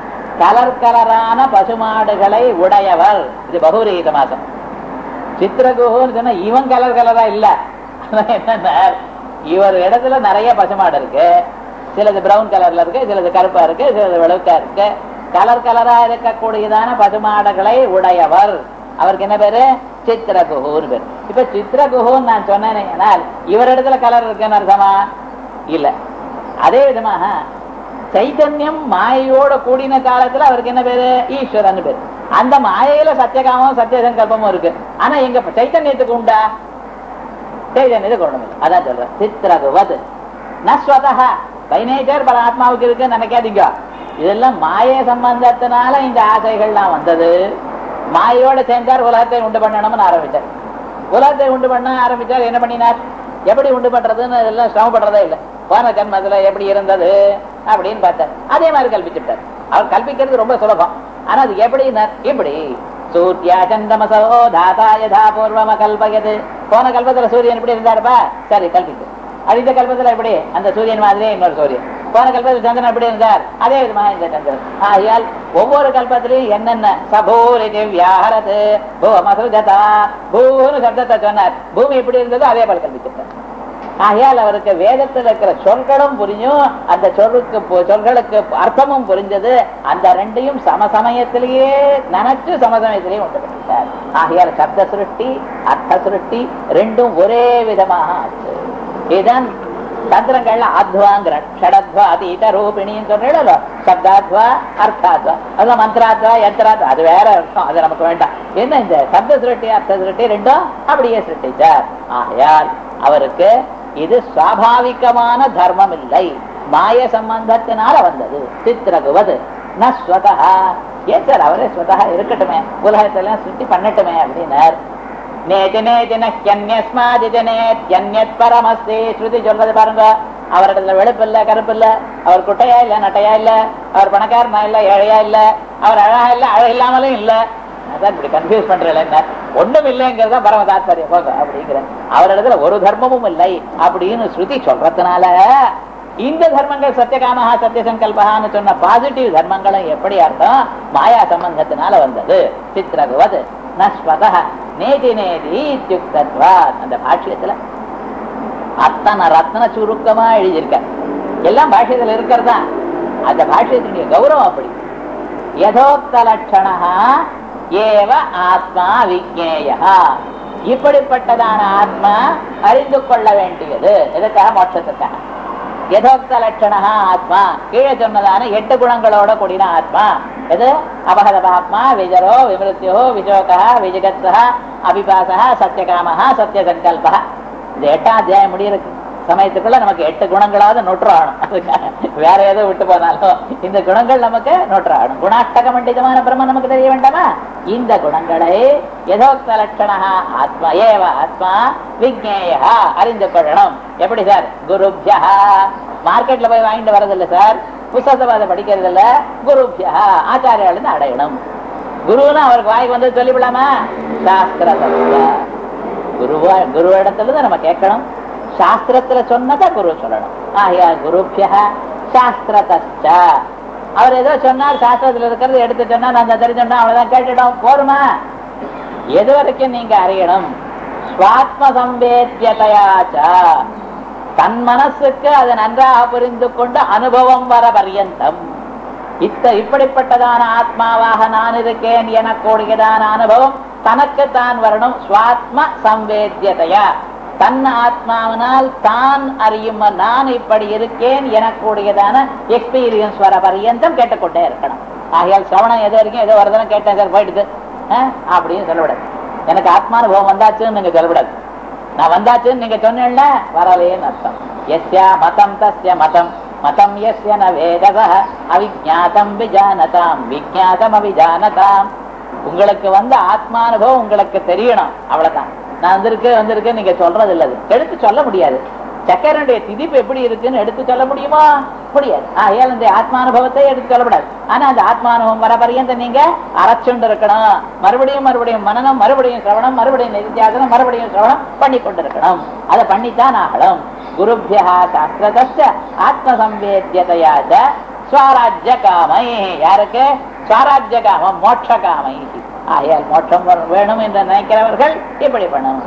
கலர் கலரான பசுமாடுகளை உடையவர் இது பகுரீத மாசம் சித்திரகுன்னு சொன்னா இவன் கலர் கலரா இல்ல என்னன்னா இவர் இடத்துல நிறைய பசுமாடு இருக்கு சிலது பிரவுன் கலர்ல இருக்கு சிலது கருப்பா இருக்கு சிலது வெளுக்கா இருக்கு கலர் கலரா இருக்கக்கூடியதான பசுமாடுகளை உடையவர் அவருக்கு என்ன பேரு சித்திரகுஹூன்னு பேரு இப்ப சித்திரகுஹூன்னு நான் சொன்னேன் இவரிடத்துல கலர் இருக்குன்னு அர்த்தமா இல்ல அதே விதமாக சைத்தன்யம் மாயையோட கூடின காலத்துல அவருக்கு என்ன பேரு ஈஸ்வரன் பேரு அந்த மாயையில சத்தியகாமம் சத்திய சங்கல்பமும் இருக்கு ஆனா எங்க சைத்தன்யத்துக்கு உண்டா சைதன்யத்துக்கு ஒண்ணும் இல்லை அதான் சொல்றேன் சித்திரகுவது நஸ்வதா பை நேச்சர் பல ஆத்மாவுக்கு இருக்குன்னு நினைக்காதீங்க இதெல்லாம் மாய சம்பந்தத்தினால இந்த ஆசைகள்லாம் வந்தது மாயோட சேர்ந்தார் உலகத்தை உண்டு பண்ணணும்னு ஆரம்பிச்சார் உலகத்தை உண்டு பண்ண ஆரம்பிச்சார் என்ன பண்ணினார் எப்படி உண்டு பண்றதுன்னு இதெல்லாம் சிரமப்படுறதே இல்லை போன ஜன்மத்துல எப்படி இருந்தது அப்படின்னு பார்த்தார் அதே மாதிரி கல்பிச்சுட்டார் அவர் கல்பிக்கிறது ரொம்ப சுலபம் ஆனா அது எப்படின்னார் இப்படி சூர்யா சந்திரமசோ தாதா யதா பூர்வம கல்பயது போன கல்பத்துல சூரியன் எப்படி இருந்தாருப்பா சரி கல்பித்து அடுத்த கல்பத்துல எப்படி அந்த சூரியன் மாதிரியே இன்னொரு சூரியன் போன கல்பத்தில் சந்திரன் எப்படி இருந்தார் அதே விதமாக இந்த சந்திரன் ஆகையால் ஒவ்வொரு கல்பத்திலையும் என்னென்ன சபூரி வியாகரது பூமசுஜதா பூன்னு சப்தத்தை சொன்னார் பூமி எப்படி இருந்ததோ அதே போல கல்பிச்சிருக்கார் ஆகையால் அவருக்கு வேதத்தில் இருக்கிற சொற்களும் புரியும் அந்த சொல்லுக்கு சொற்களுக்கு அர்த்தமும் புரிஞ்சது அந்த ரெண்டையும் சமசமயத்திலேயே நினைச்சு சமசமயத்திலேயே உண்டு பண்ணிட்டார் ஆகையால் சப்த சிருஷ்டி அர்த்த சிருஷ்டி ரெண்டும் ஒரே விதமாக ஆச்சு இதுதான் தந்திரங்கள்ல ஆத்வாங்கிற ஷடத்வா அதீத ரூபிணின்னு சொல்றீங்களோ சப்தாத்வா அர்த்தாத்வா அதெல்லாம் மந்திராத்வா யந்திராத்வா அது வேற அர்த்தம் அது நமக்கு வேண்டாம் என்ன இந்த சப்த சிருஷ்டி அர்த்த சிருஷ்டி ரெண்டும் அப்படியே சிருஷ்டிச்சார் ஆகையால் அவருக்கு இது சுவாபாவிகமான தர்மம் இல்லை மாய சம்பந்தத்தினால வந்தது சித்திரகுவது நஸ்வதா ஏன் சார் அவரே ஸ்வதா இருக்கட்டுமே உலகத்தெல்லாம் சுத்தி பண்ணட்டுமே அப்படின்னார் நேதி நேதி நஹ்யன்யஸ்மாதி நேத்யன்யத் பரமஸ்தி ஸ்ருதி சொல்றது பாருங்க அவரிடத்துல வெளுப்பு இல்ல கருப்பு இல்ல அவர் குட்டையா இல்ல நட்டையா இல்ல அவர் பணக்காரனா இல்ல ஏழையா இல்ல அவர் அழகா இல்ல அழகு இல்லாமலும் இல்ல அதான் இப்படி கன்ஃபியூஸ் பண்றேன் என்ன ஒண்ணும் இல்லைங்கிறத பரம தாத்பரியம் போங்க அப்படிங்கிற அவரிடத்துல ஒரு தர்மமும் இல்லை அப்படின்னு ஸ்ருதி சொல்றதுனால இந்த தர்மங்கள் சத்தியகாமஹா சத்திய சங்கல்பகான்னு சொன்ன பாசிட்டிவ் தர்மங்களும் எப்படி அர்த்தம் மாயா சம்பந்தத்தினால வந்தது சித்திரகுவது நஸ்வத நேதி நேதி இத்தியுக்தத்வா அந்த பாஷ்யத்துல அத்தனை ரத்ன சுருக்கமா எழுதியிருக்க எல்லாம் பாஷ்யத்துல இருக்கிறதா அந்த பாஷ்யத்தினுடைய கௌரவம் அப்படி யதோக்த லட்சணா ஏவ ஆத்மா விஜேயா இப்படிப்பட்டதான ஆத்மா அறிந்து கொள்ள வேண்டியது எதுக்காக மோட்சத்துக்காக யதோக்த லட்சணா ஆத்மா கீழே சொன்னதான எட்டு குணங்களோட கூடின ஆத்மா எது அபகதபாத்மா விஜரோ விமிருத்தியோ விசோகா விஜகத்ஸா அபிபாசா சத்தியகாமஹா சத்திய சங்கல்பா இந்த எட்டாம் அத்தியாயம் முடியிருக்கு சமயத்துக்குள்ள நமக்கு எட்டு குணங்களாவது நொற்றாகணும் அதுக்காக வேற ஏதோ விட்டு போனாலும் இந்த குணங்கள் நமக்கு நொற்றாகணும் குணாஷ்டக மண்டிதமான பிரம்ம நமக்கு தெரிய வேண்டாமா இந்த குணங்களை யதோக்த லட்சணா ஆத்மா ஏவ ஆத்மா விஜேயா அறிந்து கொள்ளணும் எப்படி சார் குருப்யா மார்க்கெட்ல போய் வாங்கிட்டு வரதில்ல சார் புத்தகத்தை படிக்கிறது இல்ல குருப்யா ஆச்சாரியால் அடையணும் குருன்னு அவருக்கு வாய்க்கு வந்து சொல்லிவிடலாமா சாஸ்திர குருவா குரு இடத்துல தான் நம்ம கேட்கணும் சாஸ்திரத்துல சொன்னதா குரு சொல்லணும் ஆகியா குருபியா சாஸ்திரதச்ச அவர் ஏதோ சொன்னார் சாஸ்திரத்துல இருக்கிறது எடுத்து சொன்னார் அந்த தெரிஞ்சோம்னா அவ்வளவுதான் கேட்டுட்டோம் போருமா எது வரைக்கும் நீங்க அறியணும் சுவாத்ம சம்பேத்தியதையாச்ச தன் மனசுக்கு அதை நன்றாக புரிந்து கொண்டு அனுபவம் வர பரியந்தம் இத்த இப்படிப்பட்டதான ஆத்மாவாக நான் இருக்கேன் எனக்கூடியதான அனுபவம் தனக்கு தான் வரணும் சுவாத்ம சம்வேத்தியதையா தன் ஆத்மாவினால் தான் அறியும் நான் இப்படி இருக்கேன் எனக்கூடியதான எக்ஸ்பீரியன்ஸ் வர பரியந்தம் கேட்டுக்கொண்டே இருக்கணும் ஆகையால் சிரவணம் எது வரைக்கும் ஏதோ வரதெல்லாம் கேட்டேன் சார் போயிடுது அஹ், அப்படின்னு சொல்லக்கூடாது எனக்கு ஆத்மானுபவம் வந்தாச்சுன்னு நீங்க சொல்லக்கூடாது நான் வந்தாச்சுன்னு நீங்க சொன்னீங்கல்ல வரலேன்னு அர்த்தம் எஸ்யா மதம் தஸ்ய மதம் மதம் எஸ்ய ந வேதவ அவிஜாதம் விஜானதாம் விஜாதம் அவிஜானதாம் உங்களுக்கு வந்து ஆத்மானுபவம் உங்களுக்கு தெரியணும் அவ்வளவுதான் நான் வந்திருக்கு வந்திருக்கு நீங்க சொல்றது இல்லது எடுத்து சொல்ல முடியாது சக்கரனுடைய திதிப்பு எப்படி இருக்குன்னு எடுத்து சொல்ல முடியுமா முடியாது ஆகையால் இந்த ஆத்மானுபவத்தை எடுத்து சொல்லக்கூடாது ஆனா அந்த ஆத்மானுபவம் வர பரியந்த நீங்க அரைச்சுண்டு இருக்கணும் மறுபடியும் மறுபடியும் மனநம் மறுபடியும் சிரவணம் மறுபடியும் நிதித்தியாசனம் மறுபடியும் சிரவணம் பண்ணி கொண்டிருக்கணும் அதை பண்ணித்தான் ஆகணும் குருபியா சாஸ்திரதஸ்ய ஆத்ம சம்வேத்தியதையாச்ச ஸ்வராஜ்ய காமை யாருக்கு ஸ்வராஜ்ய காமம் மோட்ச காமை ஆகையால் மோட்சம் வர- வேணும் என்று நினைக்கிறவர்கள் இப்படி பண்ணணும்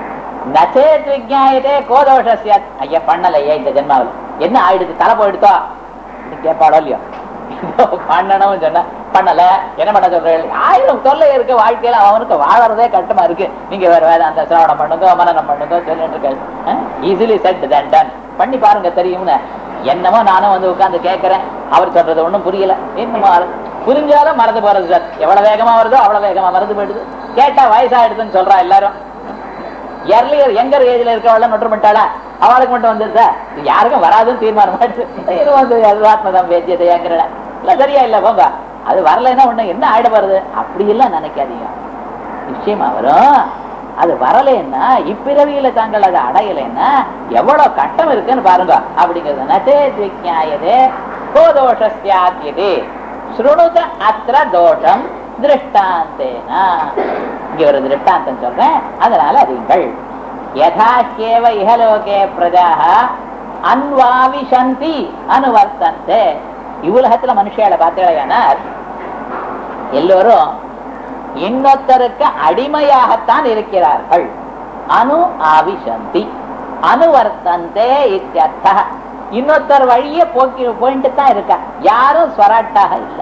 நச்சேத் விஜாயதே கோதோஷஸ்ய ஐயா பண்ணலையே இந்த ஜென்மாவில் என்ன ஆயிடுது தலை போயிடுதோ இது கேட்பாடோ இல்லையோ இதோ பண்ணணும் சொன்ன பண்ணல என்ன பண்ண சொல்றீங்க ஆயிரம் தொல்லை இருக்கு வாழ்க்கையில அவனுக்கு வாழறதே கஷ்டமா இருக்கு நீங்க வேற வேற அந்த சிரவணம் பண்ணுங்க மனநம் பண்ணுங்க சொல்லிட்டு இருக்க ஈஸிலி செட் தன் டன் பண்ணி பாருங்க தெரியும்னு என்னமோ நானும் வந்து உட்கார்ந்து கேட்கறேன் அவர் சொல்றது ஒண்ணும் புரியல என்னமோ அது புரிஞ்சாலும் மறந்து போறது சார் எவ்வளவு வேகமா வருதோ அவ்வளவு வேகமா மறந்து போயிடுது கேட்டா வயசாயிடுதுன்னு சொல்றா எல்லாரும் எர்லியர் எங்கர் ஏஜ்ல இருக்கவள நொட்டு பண்ணிட்டாளா அவளுக்கு மட்டும் வந்துருதா இது யாருக்கும் வராதுன்னு தீர்மானம் ஆயிடுச்சு இது வந்து அது ஆத்மதம் வேத்தியதை ஏங்கிறட இல்ல சரியா இல்ல போங்க அது வரலைன்னா ஒண்ணு என்ன ஆயிட போறது அப்படி எல்லாம் நினைக்காதீங்க நிச்சயமா வரும் அது வரலைன்னா இப்பிறவியில தாங்கள் அதை அடையலைன்னா எவ்வளவு கட்டம் இருக்குன்னு பாருங்க அப்படிங்கிறது நச்சே விஜாயதே கோதோஷஸ்யாத்தியதே ஸ்ருணுத அத்திர தோஷம் திருஷ்டாந்தேனா இங்க ஒரு திருஷ்டாந்தம் சொல்றேன் அதனால அறியுங்கள் யதாஹ்யேவ இஹலோகே பிரஜாக அன்வாவிஷந்தி அனுவர்த்தந்தே இவ்வுலகத்துல மனுஷியால பார்த்தீங்கன்னா எல்லோரும் இன்னொருத்தருக்கு அடிமையாகத்தான் இருக்கிறார்கள் அனு ஆவிஷந்தி அனுவர்த்தந்தே இத்தியர்த்தா இன்னொருத்தர் வழியே போக்கி போயிட்டு தான் இருக்கா யாரும் ஸ்வராட்டாக இல்லை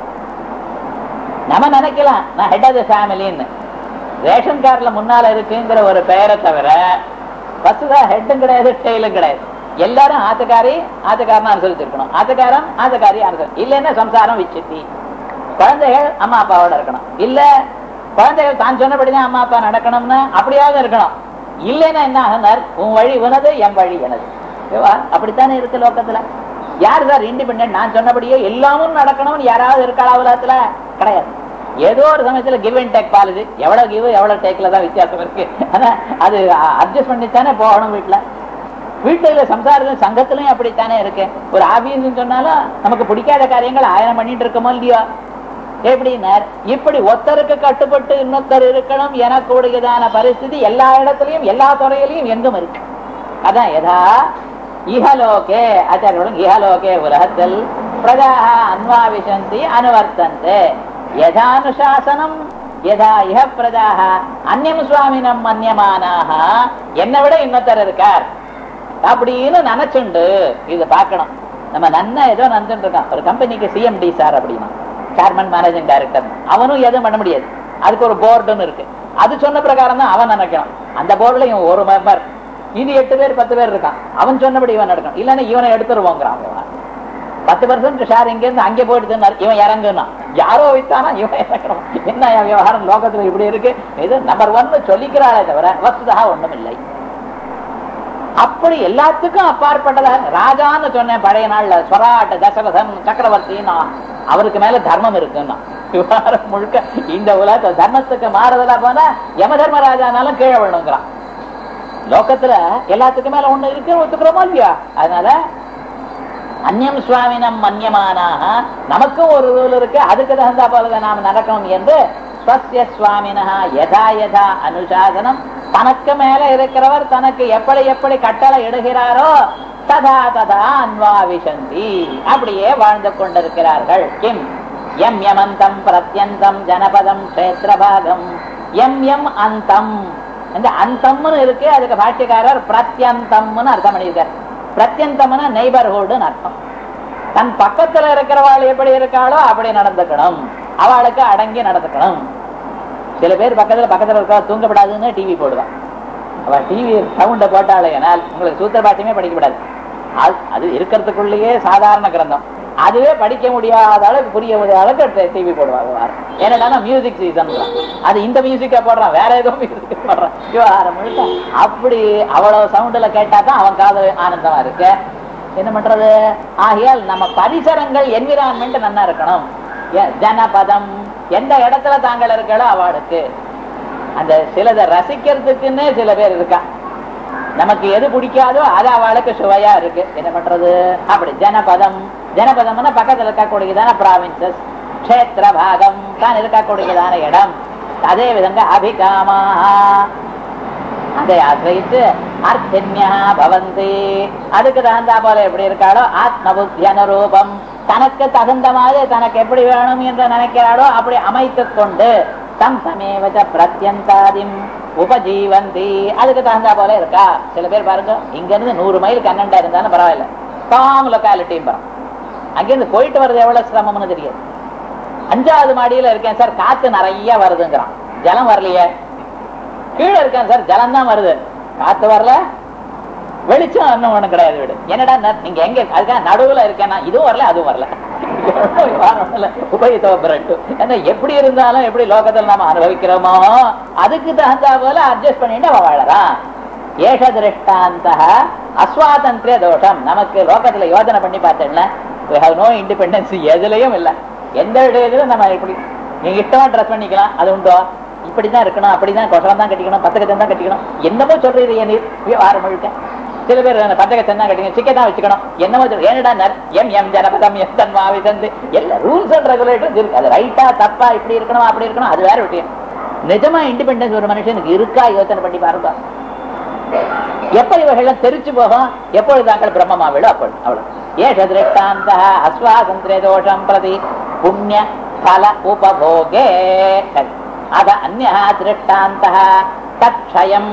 நம்ம நினைக்கலாம் நான் ஹெட் ஆஃப் த ஃபேமிலின்னு ரேஷன் கார்டுல முன்னால இருக்குங்கிற ஒரு பெயரை தவிர பஸ்ஸுதா ஹெட்டும் கிடையாது டெய்லும் கிடையாது எல்லாரும் ஆத்துக்காரி ஆத்துக்காரன் அனுசரிச்சிருக்கணும் ஆத்துக்காரன் ஆத்துக்காரி அனுசரி இல்லைன்னா சம்சாரம் விச்சித்தி குழந்தைகள் அம்மா அப்பாவோட இருக்கணும் இல்ல குழந்தைகள் தான் சொன்னபடிதான் அம்மா அப்பா நடக்கணும்னு அப்படியாவது இருக்கணும் இல்லைன்னா என்ன ஆகுனார் உன் வழி உனது என் வழி எனது ஓகேவா? அப்படித்தானே இருக்கு லோக்கத்துல யார் சார் இண்டிபெண்டன்ட் நான் சொன்னபடியே எல்லாமும் நடக்கணும்னு யாராவது இருக்காளா உலகத்துல கிடையாது ஏதோ ஒரு சமயத்துல கிவ் அண்ட் டேக் பாலிசி எவ்வளவு கிவ் எவ்வளவு டேக்ல தான் வித்தியாசம் இருக்கு ஆனா அது அட்ஜஸ்ட் பண்ணித்தானே போகணும் வீட்டுல வீட்டுல சம்சாரத்துல சங்கத்திலயும் அப்படித்தானே இருக்கு ஒரு ஆபீஸ் சொன்னாலும் நமக்கு பிடிக்காத காரியங்கள் ஆயிரம் பண்ணிட்டு இருக்கோமோ இல்லையோ எப்படின்னார் இப்படி ஒருத்தருக்கு கட்டுப்பட்டு இன்னொருத்தர் இருக்கணும் எனக்கூடியதான பரிஸ்திதி எல்லா இடத்துலயும் எல்லா துறையிலையும் எங்கும் இருக்கு அதான் யதா இஹலோகே ஆச்சாரியர்களும் இஹலோகே உலகத்தில் பிரஜாக அன்வாவிசந்தி அனுவர்த்தந்தே யதானுசாசனம் யதா இஹ பிரஜாக அந்நியம் சுவாமினம் மன்யமானாக என்னை விட இன்னொருத்தர் இருக்கார் அப்படின்னு நினைச்சுண்டு இது பார்க்கணும் நம்ம நன்னா ஏதோ நினைச்சுட்டு இருக்கோம் ஒரு கம்பெனிக்கு சிஎம்டி சார் அப்படின்னா சேர்மன் மேனேஜிங் டைரக்டர் அவனும் எதுவும் பண்ண முடியாது அதுக்கு ஒரு போர்டுன்னு இருக்கு அது சொன்ன பிரகாரம் தான் அவன் நினைக்கணும் அந்த போர்டுல இவன் ஒரு மெம்பர் இது எட்டு பேர் பத்து பேர் இருக்கான் அவன் சொன்னபடி இவன் நடக்கணும் இல்லைன்னா இவனை எடுத்துருவோங்கிறான் இவன் பத்து பர்சன்ட் ஷேர் இங்க இருந்து அங்கே போயிடுதுன்னா இவன் இறங்குனா யாரோ வைத்தானா இவன் இறங்கணும் என்ன என் விவகாரம் லோகத்துல இப்படி இருக்கு இது நம்பர் ஒன்னு சொல்லிக்கிறாளே தவிர வசுதா ஒண்ணும் இல்லை அப்படி எல்லாத்துக்கும் அப்பாற்பட்டதா ராஜான்னு சொன்னேன் பழைய நாள்ல ஸ்வராட்ட தசரதன் சக்கரவர்த்தின்னா அவருக்கு மேல தர்மம் இருக்குன்னா விவகாரம் முழுக்க இந்த உலக தர்மத்துக்கு மாறுதலா போனா யம தர்மராஜானாலும் கீழே விழுங்கிறான் லோகத்துல எல்லாத்துக்கும் மேல ஒண்ணு இருக்கு ஒத்துக்கிறோமா இல்லையா அதனால அந்நியம் சுவாமினம் மன்யமானாக நமக்கும் ஒரு ரூல் இருக்கு அதுக்கு தகுந்தா போல நாம் நடக்கணும் என்று ஸ்வசிய சுவாமினா யதா யதா அனுசாசனம் தனக்கு மேல இருக்கிறவர் தனக்கு எப்படி எப்படி கட்டளை இடுகிறாரோ ததா ததா அன்வாவிசந்தி அப்படியே வாழ்ந்து கொண்டிருக்கிறார்கள் கிம் எம் யமந்தம் பிரத்யந்தம் ஜனபதம் கஷேத்திரபாகம் எம் எம் அந்தம் அந்த அந்தம்னு இருக்கு அதுக்கு பாஷ்யக்காரர் பிரத்யந்தம்னு அர்த்தம் பண்ணியிருக்கார் பிரத்யந்தம்னா நெய்பர்ஹுட்னு அர்த்தம் தன் பக்கத்துல இருக்கிறவாள் எப்படி இருக்காளோ அப்படி நடந்துக்கணும் அவளுக்கு அடங்கி நடந்துக்கணும் சில பேர் பக்கத்துல பக்கத்துல இருக்கா தூங்கப்படாதுன்னு டிவி போடுவான் அவ டிவி சவுண்ட போட்டாலேனால் உங்களுக்கு சூத்திர பாட்டியமே படிக்கப்படாது அது அது இருக்கிறதுக்குள்ளேயே சாதாரண கிரந்தம் அதுவே படிக்க முடியாத அளவுக்கு புரிய முடியாத அளவுக்கு டிவி போடுவாங்க ஏன்னா மியூசிக் சீசன் அது இந்த மியூசிக்கா போடுறான் வேற ஏதோ மியூசிக் போடுறான் விவகாரம் முழுக்க அப்படி அவ்வளவு சவுண்ட்ல கேட்டா தான் அவன் காது ஆனந்தமா இருக்கு என்ன பண்றது ஆகையால் நம்ம பரிசரங்கள் என்விரான்மெண்ட் நல்லா இருக்கணும் எ- ஜனபதம் எந்த இடத்துல தாங்கள் இருக்களோ அவளுக்கு அந்த சிலதை ரசிக்கிறதுக்குன்னே சில பேர் இருக்கா நமக்கு எது பிடிக்காதோ அது அவளுக்கு சுவையா இருக்கு என்ன பண்றது அப்படி ஜனபதம் ஜனபதம்னா பக்கத்துல இருக்கக்கூடியதான ப்ராவின்சஸ் க்ஷேத்திர பாகம் தான் இருக்கக்கூடியதான இடம் அதே விதங்க அபிகாமா அதை ஆசிரியித்து அர்த்தன்யா பவந்தி அதுக்கு தகுந்தா போல எப்படி இருக்காளோ ஆத்ம புத்தி அனுரூபம் தனக்கு தகுந்த மாதிரி தனக்கு எப்படி வேணும் என்று நினைக்கிறாளோ அப்படி அமைத்துக் கொண்டு தம் சமேவச்ச பிரத்யந்தாதிம் உபஜீவந்தி அதுக்கு தகுந்தா போல இருக்கா சில பேர் பாருங்க இங்க இருந்து நூறு மைல் கண்ணண்டா இருந்தாலும் பரவாயில்ல டாங் லொக்காலிட்டியும் பரம் அங்கிருந்து போயிட்டு வர்றது எவ்வளவு சிரமம்னு தெரியாது அஞ்சாவது மாடியில இருக்கேன் சார் காத்து நிறைய வருதுங்கிறான் ஜலம் வரலையே கீழே இருக்கேன் சார் ஜலம் தான் வருது காத்து வரல வெளிச்சம் இன்னும் ஒண்ணும் கிடையாது வீடு என்னடா ந- நீங்க எங்க அதுக்காக நடுவுல இருக்கேன்னா இதுவும் வரல அதுவும் வரல உபயோகப்பட்டு ஏன்னா எப்படி இருந்தாலும் எப்படி லோகத்தில் நாம அனுபவிக்கிறோமோ அதுக்கு தகுந்தா போல அட்ஜஸ்ட் பண்ணிட்டு அவ வாழறான் ஏஷ திருஷ்டாந்த அஸ்வாதந்திரிய தோஷம் நமக்கு லோகத்துல யோசனை பண்ணி பார்த்தேன்னா we have no independence எதுலயும் இல்ல எந்த இடத்துலயும் நம்ம இப்படி நீங்க இஷ்டமா ட்ரெஸ் பண்ணிக்கலாம் அது உண்டோ இப்படிதான் இருக்கணும் அப்படிதான் கொசரம் தான் கட்டிக்கணும் பத்தகத்தை தான் கட்டிக்கணும் என்னமோ சொல்றது என் விவகாரம் முழுக்க சில பேர் அந்த பத்தகத்தை தான் கட்டிக்கணும் சிக்கை தான் வச்சுக்கணும் என்னமோ சொல்றது ஏனடா நர் எம் எம் ஜனபதம் எம் தன்மா விசந்து எல்லா ரூல்ஸ் அண்ட் ரெகுலேட்டர்ஸ் இருக்கு அது ரைட்டா தப்பா இப்படி இருக்கணும் அப்படி இருக்கணும் அது வேற விஷயம் நிஜமா இண்டிபெண்டன்ஸ் ஒரு மனுஷனுக்கு இருக்கா யோசனை பண்ணி பாருங்க எப்ப இவர்கள் தெரிச்சு போகும் எப்பொழுது தாங்கள் பிரம்மமா விடும் அப்பொழுது அவ்வளவு ஏஷ திருஷ்டாந்த அஸ்வாதந்திர தோஷம் பிரதி புண்ணிய பல உபபோகே சரி. அத அந்நிய திருஷ்டாந்த தட்சயம்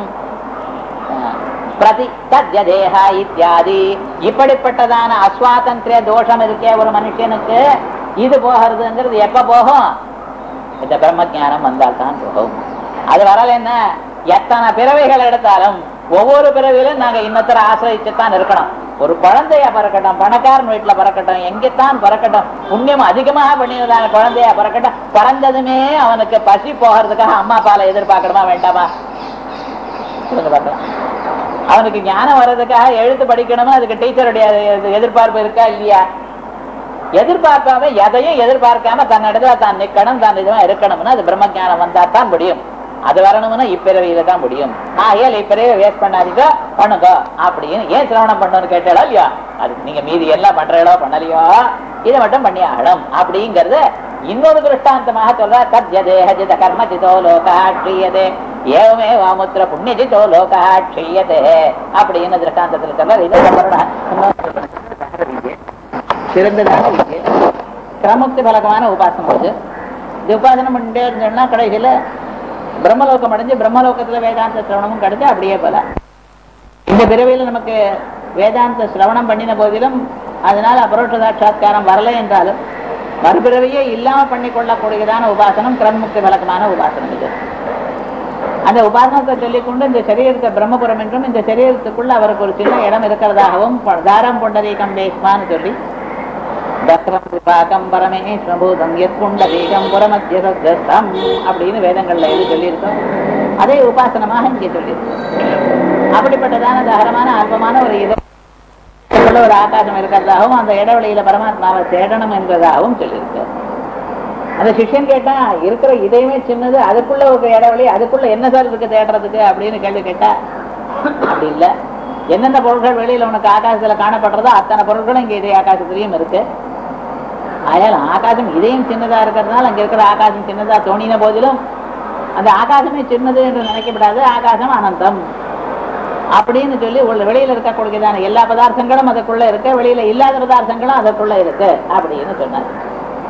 பிரதி தத்யதேக இத்தியாதி இப்படிப்பட்டதான அஸ்வாதந்திர தோஷம் இருக்கே ஒரு மனுஷனுக்கு இது போகிறதுங்கிறது எப்ப போகும் இந்த பிரம்ம ஞானம் வந்தால் தான் போகும் அது வரல என்ன எத்தனை பிறவைகள் எடுத்தாலும் ஒவ்வொரு பிறவிலும் நாங்க இன்னத்தர ஆசிரியச்சுத்தான் இருக்கணும் ஒரு குழந்தையா பிறக்கட்டும் பணக்காரன் வீட்டுல பிறக்கட்டும் எங்கத்தான் பிறக்கட்டும் புண்ணியம் அதிகமாக பண்ணியதான குழந்தையா பிறக்கட்டும் பிறந்ததுமே அவனுக்கு பசி போகிறதுக்காக அம்மா அப்பால எதிர்பார்க்கணுமா வேண்டாமா சொல்லுங்க பார்க்கலாம் அவனுக்கு ஞானம் வர்றதுக்காக எழுத்து படிக்கணுமா அதுக்கு டீச்சருடைய எதிர்பார்ப்பு இருக்கா இல்லையா எதிர்பார்க்காம எதையும் எதிர்பார்க்காம தன்னிடத்துல தான் நிக்கணும் தான் இதுவா இருக்கணும்னு அது பிரம்ம ஞானம் வந்தா தான் முடியும் அது வரணும்னா இப்பிறவியில தான் முடியும் ஆகையால் இப்பிறவை வேஸ்ட் பண்ணாதீங்க பண்ணுங்க அப்படின்னு ஏன் சிரவணம் பண்ணணும்னு கேட்டாலோ இல்லையா அது நீங்க மீதி எல்லாம் பண்றீங்களோ பண்ணலையோ இதை மட்டும் பண்ணி ஆகணும் அப்படிங்கறது இன்னொரு திருஷ்டாந்தமாக சொல்ற தத்ய தேகஜித கர்ம ஜிதோ லோகா க்ஷீயதே ஏவமே வாமுத்திர புண்ணிய ஜிதோ லோகா க்ஷீயதே அப்படின்னு திருஷ்டாந்தத்தில் சொல்றார் இது சிறந்ததான வித்யை கிரமத்து பலகமான உபாசனம் அது இது உபாசனம் பண்ணிட்டே இருந்தோம்னா கடைசியில பிரம்மலோகம் அடைஞ்சு பிரம்மலோகத்துல வேதாந்த சிரவணமும் கிடைச்சு அப்படியே போல இந்த பிறவியில நமக்கு வேதாந்த சிரவணம் பண்ணின போதிலும் அதனால அபரோஷ சாட்சா்காரம் வரலை என்றாலும் மறுபிறவியே இல்லாம பண்ணி கொள்ளக்கூடியதான உபாசனம் கிரமமுக்தி பலகமான உபாசனம் இது அந்த உபாசனத்தை சொல்லிக்கொண்டு இந்த சரீரத்தை பிரம்மபுரம் என்றும் இந்த சரீரத்துக்குள்ள அவருக்கு ஒரு சின்ன இடம் இருக்கிறதாகவும் ப- தாரம் பொண்டரீகம் தேஷ்மான்னு சொல்லி தக்ரம் விபாகம் பரமேஸ்வரபூதம் எத்குண்டரீகம் புறமத்திய சத்யம் அப்படின்னு வேதங்கள்ல எது சொல்லியிருக்கோம் அதே உபாசனமாக இங்கே சொல்லியிருக்கோம் அப்படிப்பட்டதான தகரமான அல்பமான ஒரு இது உள்ள ஒரு ஆகாசம் இருக்கிறதாகவும் அந்த இடைவெளியில பரமாத்மாவை தேடணும் என்பதாகவும் சொல்லியிருக்கு அந்த சிஷ்யன் கேட்டா இருக்கிற இதயமே சின்னது அதுக்குள்ள ஒரு இடைவெளி அதுக்குள்ள என்ன சார் இருக்கு தேடுறதுக்கு அப்படின்னு கேள்வி கேட்டா அப்படி இல்ல எந்தெந்த பொருட்கள் வெளியில உனக்கு ஆகாசத்துல காணப்படுறதோ அத்தனை பொருட்களும் இங்க இதய ஆகாசத்திலையும் இருக்கு அதனால ஆகாசம் இதயம் சின்னதா இருக்கிறதுனால அங்க இருக்கிற ஆகாசம் சின்னதா தோணின போதிலும் அந்த ஆகாசமே சின்னது என்று நினைக்கப்படாது ஆகாசம் அனந்தம் அப்படின்னு சொல்லி உள்ள வெளியில இருக்கக்கூடியதான எல்லா பதார்த்தங்களும் அதுக்குள்ள இருக்கு வெளியில இல்லாத பதார்த்தங்களும் அதுக்குள்ள இருக்கு அப்படின்னு சொன்னார்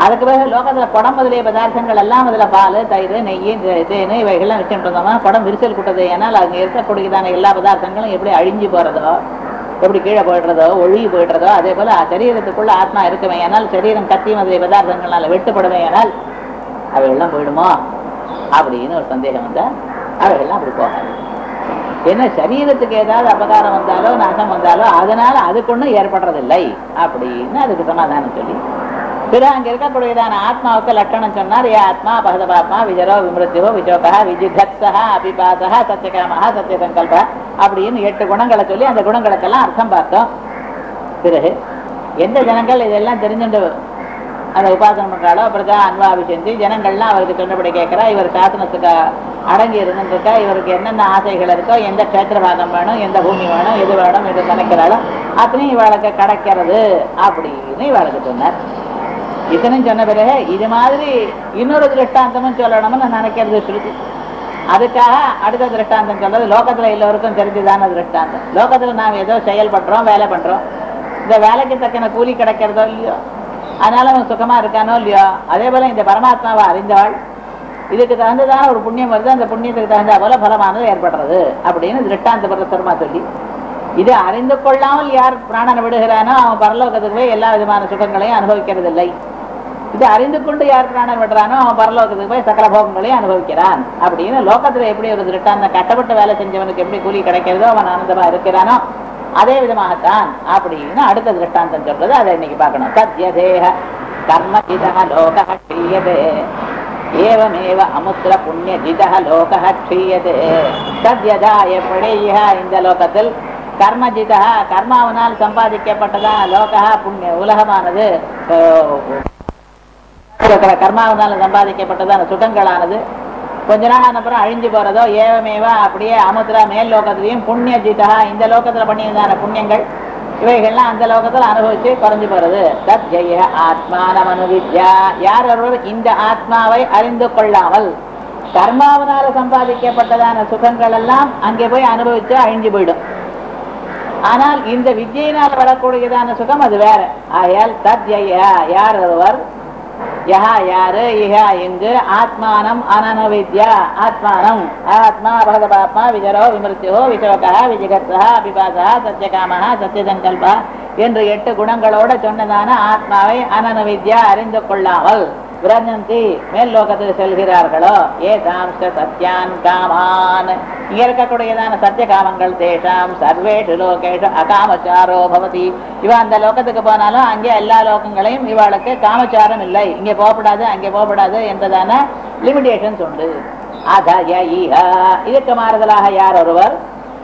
அதுக்கு பிறகு லோகத்துல குடம் முதலிய பதார்த்தங்கள் எல்லாம் அதுல பால் தயிர் நெய் இந்த தேனு இவைகள்லாம் வச்சுட்டு இருந்தோமா குடம் விரிசல் கூட்டது ஏன்னால் அங்க இருக்கக்கூடியதான எல்லா பதார்த்தங்களும் எப்படி அழிஞ்சு போறதோ எப்படி கீழே போயிடுறதோ ஒழுகி போயிடுறதோ அதே போல சரீரத்துக்குள்ள ஆத்மா இருக்குமே ஆனால் சரீரம் கத்தி முதலிய பதார்த்தங்களால வெட்டுப்படுமே ஆனால் அவைகள்லாம் போயிடுமோ அப்படின்னு ஒரு சந்தேகம் வந்தா அவைகள்லாம் அப்படி போகாது ஏன்னா சரீரத்துக்கு ஏதாவது அபகாரம் வந்தாலோ நாசம் வந்தாலோ அதனால அதுக்கு ஒண்ணும் ஏற்படுறதில்லை அப்படின்னு அதுக்கு சமாதானம் சொல்லி பிறகு அங்க இருக்கக்கூடியதான ஆத்மாவுக்கு லட்சணம் சொன்னார் ஏ ஆத்மா பகதபாத்மா விஜரோ விமிருத்தியோ விஜோகா விஜிகத்ஸா அபிபாசா சத்தியகாமஹா சத்திய சங்கல்ப அப்படின்னு எட்டு குணங்களை சொல்லி அந்த குணங்களுக்கெல்லாம் அர்த்தம் பார்த்தோம் பிறகு எந்த ஜனங்கள் இதெல்லாம் தெரிஞ்சுட்டு அந்த உபாசனம் பண்றாளோ பிரஜா அன்வாபிஷந்தி ஜனங்கள்லாம் அவருக்கு சொன்னபடி கேட்கிறா இவர் சாசனத்துக்கு அடங்கி இருந்துருக்கா இவருக்கு என்னென்ன ஆசைகள் இருக்கோ எந்த கஷேத்திர பாகம் வேணும் எந்த பூமி வேணும் எது வேணும் எது நினைக்கிறாளோ அத்தனையும் இவளுக்கு கிடைக்கிறது அப்படின்னு இவளுக்கு சொன்னார் இத்தனையும் சொன்ன பிறகு இது மாதிரி இன்னொரு திருஷ்டாந்தமும் சொல்லணும்னு நினைக்கிறது ஸ்ருதி அதுக்காக அடுத்த திருஷ்டாந்தம் சொல்றது லோகத்துல எல்லோருக்கும் தெரிஞ்சுதான திருஷ்டாந்தம் லோகத்துல நாம் ஏதோ செயல் பண்றோம் வேலை பண்றோம் இந்த வேலைக்கு தக்கன கூலி கிடைக்கிறதோ இல்லையோ அதனால அவன் சுகமா இருக்கானோ இல்லையோ அதே போல இந்த பரமாத்மாவை அறிந்தவாள் இதுக்கு தகுந்ததான ஒரு புண்ணியம் வருது அந்த புண்ணியத்துக்கு தகுந்த போல பலமானது ஏற்படுறது அப்படின்னு திருஷ்டாந்த பிரதமா சொல்லி இது அறிந்து கொள்ளாமல் யார் பிராணனை விடுகிறானோ அவன் பரலோகத்துக்கு போய் எல்லா விதமான சுகங்களையும் அனுபவிக்கிறது இல்லை இது அறிந்து கொண்டு யார் பிராணன் விடுறானோ அவன் பரலோகத்துக்கு போய் சகல போகங்களையும் அனுபவிக்கிறான் அப்படின்னு லோகத்துல எப்படி ஒரு திருட்டாந்த கட்டப்பட்ட வேலை செஞ்சவனுக்கு எப்படி கூலி கிடைக்கிறதோ அவன் ஆனந்தமா இருக்கிறானோ அதே விதமாகத்தான் அப்படின்னு அடுத்த திருஷ்டாந்தம் சொல்றது அதை இன்னைக்கு பார்க்கணும் சத்யதேக கர்மஜிதா லோக க்ஷீயதே ஏவமேவ அமுத்திர புண்ணிய ஜிதா லோக க்ஷீயதே சத்யதா எப்படி இஹ இந்த லோகத்தில் கர்மஜிதா கர்மாவனால் சம்பாதிக்கப்பட்டதா லோகா புண்ணிய உலகமானது இருக்கிற கர்மாவனால சம்பாதிக்கப்பட்டதான சுகங்களானது கொஞ்ச நாள் அப்புறம் அழிஞ்சு போறதோ ஏவமேவா அப்படியே அமுத்ரா மேல் லோகத்திலையும் புண்ணிய ஜிதா இந்த லோகத்துல பண்ணியதான புண்ணியங்கள் இவைகள்லாம் அந்த லோகத்துல அனுபவிச்சு குறைஞ்சு போறது தத் ஜெய ஆத்மானம் அனுவித்யா யார் ஒருவர் இந்த ஆத்மாவை அறிந்து கொள்ளாமல் கர்மாவனால சம்பாதிக்கப்பட்டதான சுகங்கள் எல்லாம் அங்கே போய் அனுபவிச்சு அழிஞ்சு போயிடும் ஆனால் இந்த வித்யினால் வரக்கூடியதான சுகம் அது வேற ஆயால் தத் ஜெய யார் ஒருவர் யஹா யாரு இஹா இங்கு ஆத்மானம் அனனவித்யா ஆத்மானம் ஆத்மா பகதபாத்மா விஜரோ விமிருத்தியோ விசோகா விஜிகத்ஸா அபிபாசா சத்தியகாமஹா சத்தியசங்கல்பா என்று எட்டு குணங்களோட சொன்னதான ஆத்மாவை அனனவித்யா அறிந்து கொள்ளாமல் விரஜந்தி மேல் லோகத்தில் செல்கிறார்களோ ஏ தாம்ச சத்யான் காமான் இங்க இருக்கக்கூடியதான சத்திய காமங்கள் தேஷாம் சர்வேஷு லோகேஷு அகாமச்சாரோ பவதி இவ அந்த லோகத்துக்கு போனாலும் அங்கே எல்லா லோகங்களையும் இவளுக்கு காமச்சாரம் இல்லை இங்கே போகப்படாது அங்கே போகப்படாது என்றதான லிமிடேஷன்ஸ் உண்டு அதய ஈஹா இதுக்கு மாறுதலாக யார் ஒருவர்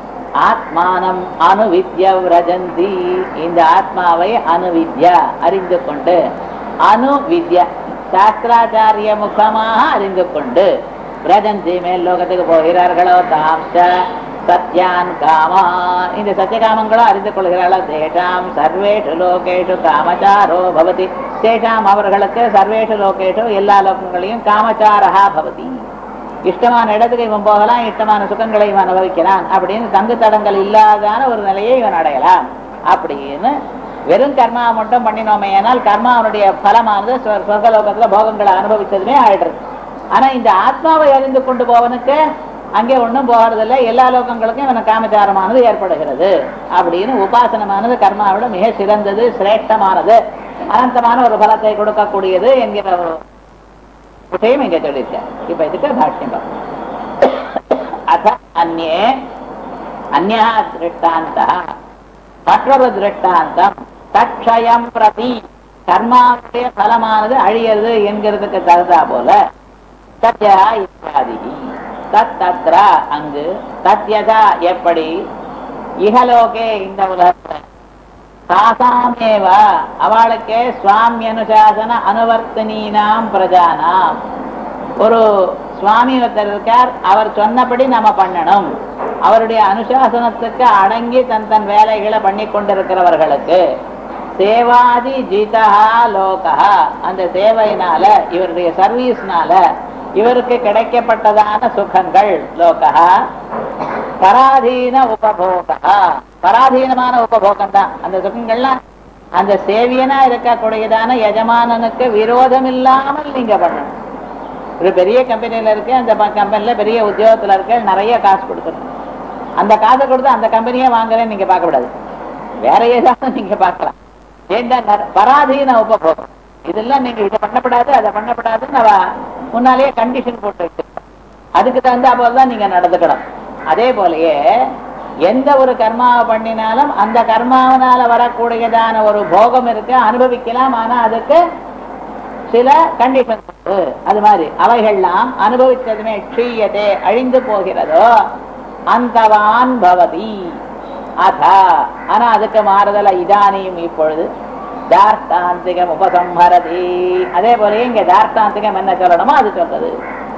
ஆத்மானம் அணுவித்ய விரஜந்தி இந்த ஆத்மாவை அணுவித்யா அறிந்து கொண்டு அணுவித்யா சாஸ்திராச்சாரிய முகமாக அறிந்து கொண்டு பிரஜந்தி மேல் லோகத்துக்கு போகிறார்களோ தாம்ச சத்யான் காமா இந்த சத்தியகாமங்களோ அறிந்து கொள்கிறாளோ தேஷாம் சர்வேஷு லோகேஷு காமச்சாரோ பவதி தேஷாம் அவர்களுக்கு சர்வேஷு லோகேஷு எல்லா லோகங்களையும் காமச்சாரா பவதி இஷ்டமான இடத்துக்கு இவன் போகலாம் இஷ்டமான சுகங்களை இவன் அனுபவிக்கிறான் அப்படின்னு தங்கு தடங்கள் இல்லாதான ஒரு நிலையை இவன் அடையலாம் அப்படின்னு வெறும் கர்மா மட்டும் பண்ணினோமே ஆனால் கர்மாவனுடைய பலமானது சொ- சொர்க்கலோகத்துல போகங்களை அனுபவிச்சதுமே ஆயிடுறது ஆனா இந்த ஆத்மாவை அறிந்து கொண்டு போவனுக்கு அங்கே ஒண்ணும் போகிறதில்லை எல்லா லோகங்களுக்கும் இவனுக்கு காமச்சாரமானது ஏற்படுகிறது அப்படின்னு உபாசனமானது கர்மாவோட மிக சிறந்தது சிரேஷ்டமானது அனந்தமான ஒரு பலத்தை கொடுக்கக்கூடியது என்கிற ஒரு விஷயம் இங்க சொல்லியிருக்கேன் இப்ப இதுக்கு பாஷ்யம் பார்ப்போம். அத அந்நே அந்யா திருஷ்டாந்த மற்றொரு திருஷ்டாந்தம் தட்சயம் பிரதி கர்மாவுடைய பலமானது அழியறது என்கிறதுக்கு தகுந்தா போல சத்யா இத்தியாதி தத் தத்ர அங்கு சத்யதா எப்படி இகலோகே இந்த உலகத்துல தாசாமேவ அவளுக்கு சுவாமி அனுசாசன அனுவர்த்தனீனாம் பிரஜானாம் ஒரு சுவாமி ஒருத்தர் இருக்கார் அவர் சொன்னபடி நம்ம பண்ணணும் அவருடைய அனுசாசனத்துக்கு அடங்கி தன் தன் வேலைகளை பண்ணி கொண்டிருக்கிறவர்களுக்கு சேவாதி ஜிதா லோகா அந்த சேவையினால இவருடைய சர்வீஸ்னால இவருக்கு கிடைக்கப்பட்டதான சுகங்கள் லோகா பராதீன உபபோகா பராதீனமான உபபோகம் தான் அந்த சுகங்கள்லாம் அந்த சேவியனா இருக்கக்கூடியதான எஜமானனுக்கு விரோதம் இல்லாமல் நீங்க பண்ணணும் ஒரு பெரிய கம்பெனியில இருக்கு அந்த கம்பெனில பெரிய உத்தியோகத்துல இருக்க நிறைய காசு கொடுக்கணும் அந்த காசை கொடுத்து அந்த கம்பெனியே வாங்குறேன்னு நீங்க பார்க்க கூடாது வேற ஏதாவது நீங்க பார்க்கலாம் ஏன்னா நர- பராதீன உபபோகம் இதெல்லாம் நீங்க இதை பண்ணப்படாது அதை பண்ணப்படாதுன்னு அவ முன்னாலேயே கண்டிஷன் போட்டு வச்சிருக்கோம் அதுக்கு தகுந்த போலதான் நீங்க நடந்துக்கணும் அதே போலயே எந்த ஒரு கர்மாவை பண்ணினாலும் அந்த கர்மாவனால வரக்கூடியதான ஒரு போகம் இருக்கு அனுபவிக்கலாம் ஆனா அதுக்கு சில கண்டிஷன் உண்டு அது மாதிரி அவைகள்லாம் அனுபவித்ததுமே க்ஷீயதே அழிந்து போகிறதோ அந்தவான் பவதி அதா ஆனா அதுக்கு மாறுதல இதானியும் இப்பொழுது தார்த்தாந்திகம் உபசம்ஹரதி அதே போல இங்க தார்த்தாந்திகம் என்ன சொல்லணுமோ அது சொல்றது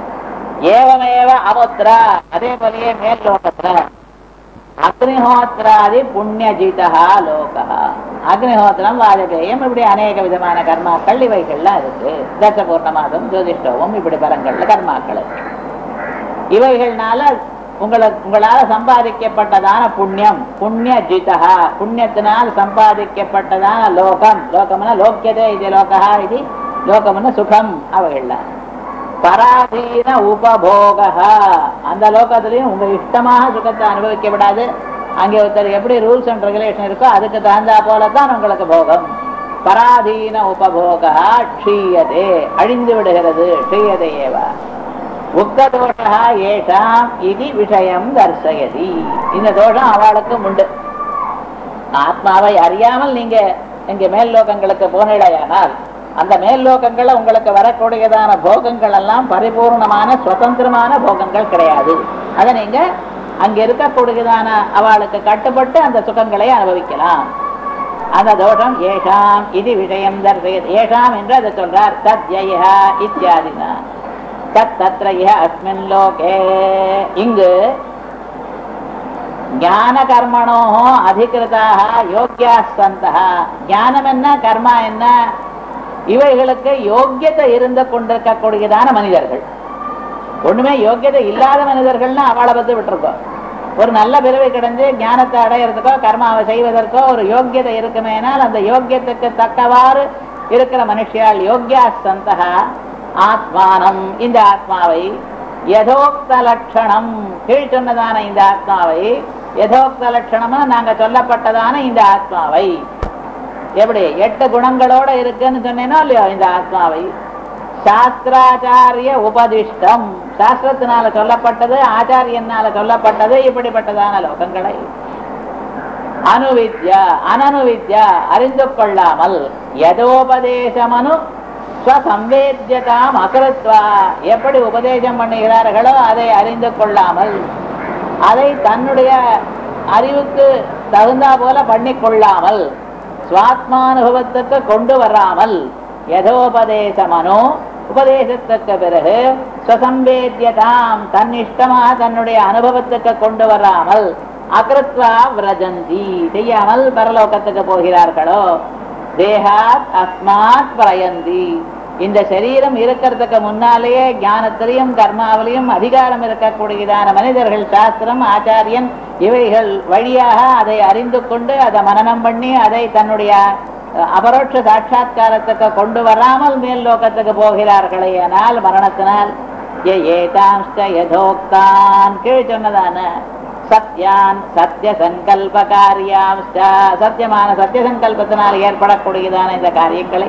ஏவமேவ அமுத்ரா அதே போலயே மேல் லோகத்துல அக்னிஹோத்ராதி புண்ணியஜிதா லோகா அக்னிஹோத்திரம் வாஜபேயம் இப்படி அநேக விதமான கர்மாக்கள் இவைகள்லாம் இருக்கு தசபூர்ணமாதம் ஜோதிஷ்டோமம் இப்படி பரங்கள்ல கர்மாக்கள் இருக்கு இவைகள்னால உங்களை உங்களால சம்பாதிக்கப்பட்டதான புண்ணியம் புண்ணிய ஜிதா புண்ணியத்தினால் சம்பாதிக்கப்பட்டதான லோகம் லோகம்னா லோக்கியதே இது லோகா இது லோகம்னு சுகம் அவைகள்லாம் பராதீன உபபோக அந்த லோகத்திலையும் உங்க இஷ்டமாக சுகத்தை அனுபவிக்க விடாது அங்கே ஒருத்தர் எப்படி ரூல்ஸ் அண்ட் ரெகுலேஷன் இருக்கோ அதுக்கு தகுந்தா போலதான் உங்களுக்கு போகம் பராதீன உபபோக க்ஷீயதே அழிந்து விடுகிறது க்ஷீயதே ஏவ உக்கதோஷா ஏஷாம் இது விஷயம் தர்சயதி இந்த தோஷம் அவளுக்கும் உண்டு ஆத்மாவை அறியாமல் நீங்க இங்க மேல் லோகங்களுக்கு போனிடையானால் அந்த மேல் லோகங்கள்ல உங்களுக்கு வரக்கூடியதான போகங்கள் எல்லாம் பரிபூர்ணமான சுதந்திரமான போகங்கள் கிடையாது அதை நீங்க அங்க இருக்கக்கூடியதான அவளுக்கு கட்டுப்பட்டு அந்த சுகங்களை அனுபவிக்கலாம் அந்த தோஷம் ஏஷாம் இது விஷயம் தர்சயத் ஏஷாம் என்று அதை சொல்றார் தத்யய இத்தியாதினா தத் தத்ர இஹ அஸ்மின் லோகே இங்கு ஞான கர்மணோ அதிகிருதாக யோக்கியா சந்தா ஞானம் என்ன கர்மா என்ன இவைகளுக்கு யோக்கியத்தை இருந்து கொண்டிருக்கக்கூடியதான மனிதர்கள் ஒண்ணுமே யோக்கியதை இல்லாத மனிதர்கள்னா அவளை பத்தி விட்டுருக்கோம் ஒரு நல்ல பிறவை கிடைந்து ஞானத்தை அடையிறதுக்கோ கர்மாவை செய்வதற்கோ ஒரு யோக்கியதை இருக்குமேனால் அந்த யோக்கியத்துக்கு தக்கவாறு இருக்கிற மனுஷியால் யோக்கியா சந்தகா ஆத்மானம் இந்த ஆத்மாவை யதோக்த லட்சணம் கீழ் சொன்னதான இந்த ஆத்மாவை யதோக்த லட்சணமா நாங்க சொல்லப்பட்டதான இந்த ஆத்மாவை எப்படி எட்டு குணங்களோட இருக்குன்னு சொன்னேனோ இல்லையோ இந்த ஆத்மாவை சாஸ்திராச்சாரிய உபதிஷ்டம் சாஸ்திரத்தினால சொல்லப்பட்டது ஆச்சாரியனால சொல்லப்பட்டது இப்படிப்பட்டதான லோகங்களை அனுவித்யா அனனுவித்யா அறிந்து கொள்ளாமல் யதோபதேசமனு ஸ்வசம்வேத்தியதாம் அகருத்வா எப்படி உபதேசம் பண்ணுகிறார்களோ அதை அறிந்து கொள்ளாமல் அதை தன்னுடைய அறிவுக்கு தகுந்தா போல பண்ணிக் கொள்ளாமல் சுவாத்மானுபவத்துக்கு கொண்டு வராமல் யதோபதேசமனோ உபதேசத்துக்கு பிறகு சுசம்பேத்தியதாம் தன்னிஷ்டமாக தன்னுடைய அனுபவத்துக்கு கொண்டு வராமல் அகிருத்வா விரஜந்தி செய்யாமல் பரலோகத்துக்கு போகிறார்களோ தேகாத் அஸ்மாத் பிரயந்தி இந்த சரீரம் இருக்கிறதுக்கு முன்னாலேயே ஞானத்திலையும் கர்மாவிலையும் அதிகாரம் இருக்கக்கூடியதான மனிதர்கள் சாஸ்திரம் ஆச்சாரியன் இவைகள் வழியாக அதை அறிந்து கொண்டு அதை மனனம் பண்ணி அதை தன்னுடைய அஹ், அபரோட்ச சாட்சா்காரத்துக்கு கொண்டு வராமல் மேல் லோகத்துக்கு போகிறார்களே ஆனால் மரணத்தினால் ஏ ஏதாம்ஸ்ட யதோக்தான் கீழ் சொன்னதான சத்யான் சத்திய சங்கல்ப காரியாம்ஸ்ட சத்தியமான சத்திய சங்கல்பத்தினால் ஏற்படக்கூடியதான இந்த காரியங்களை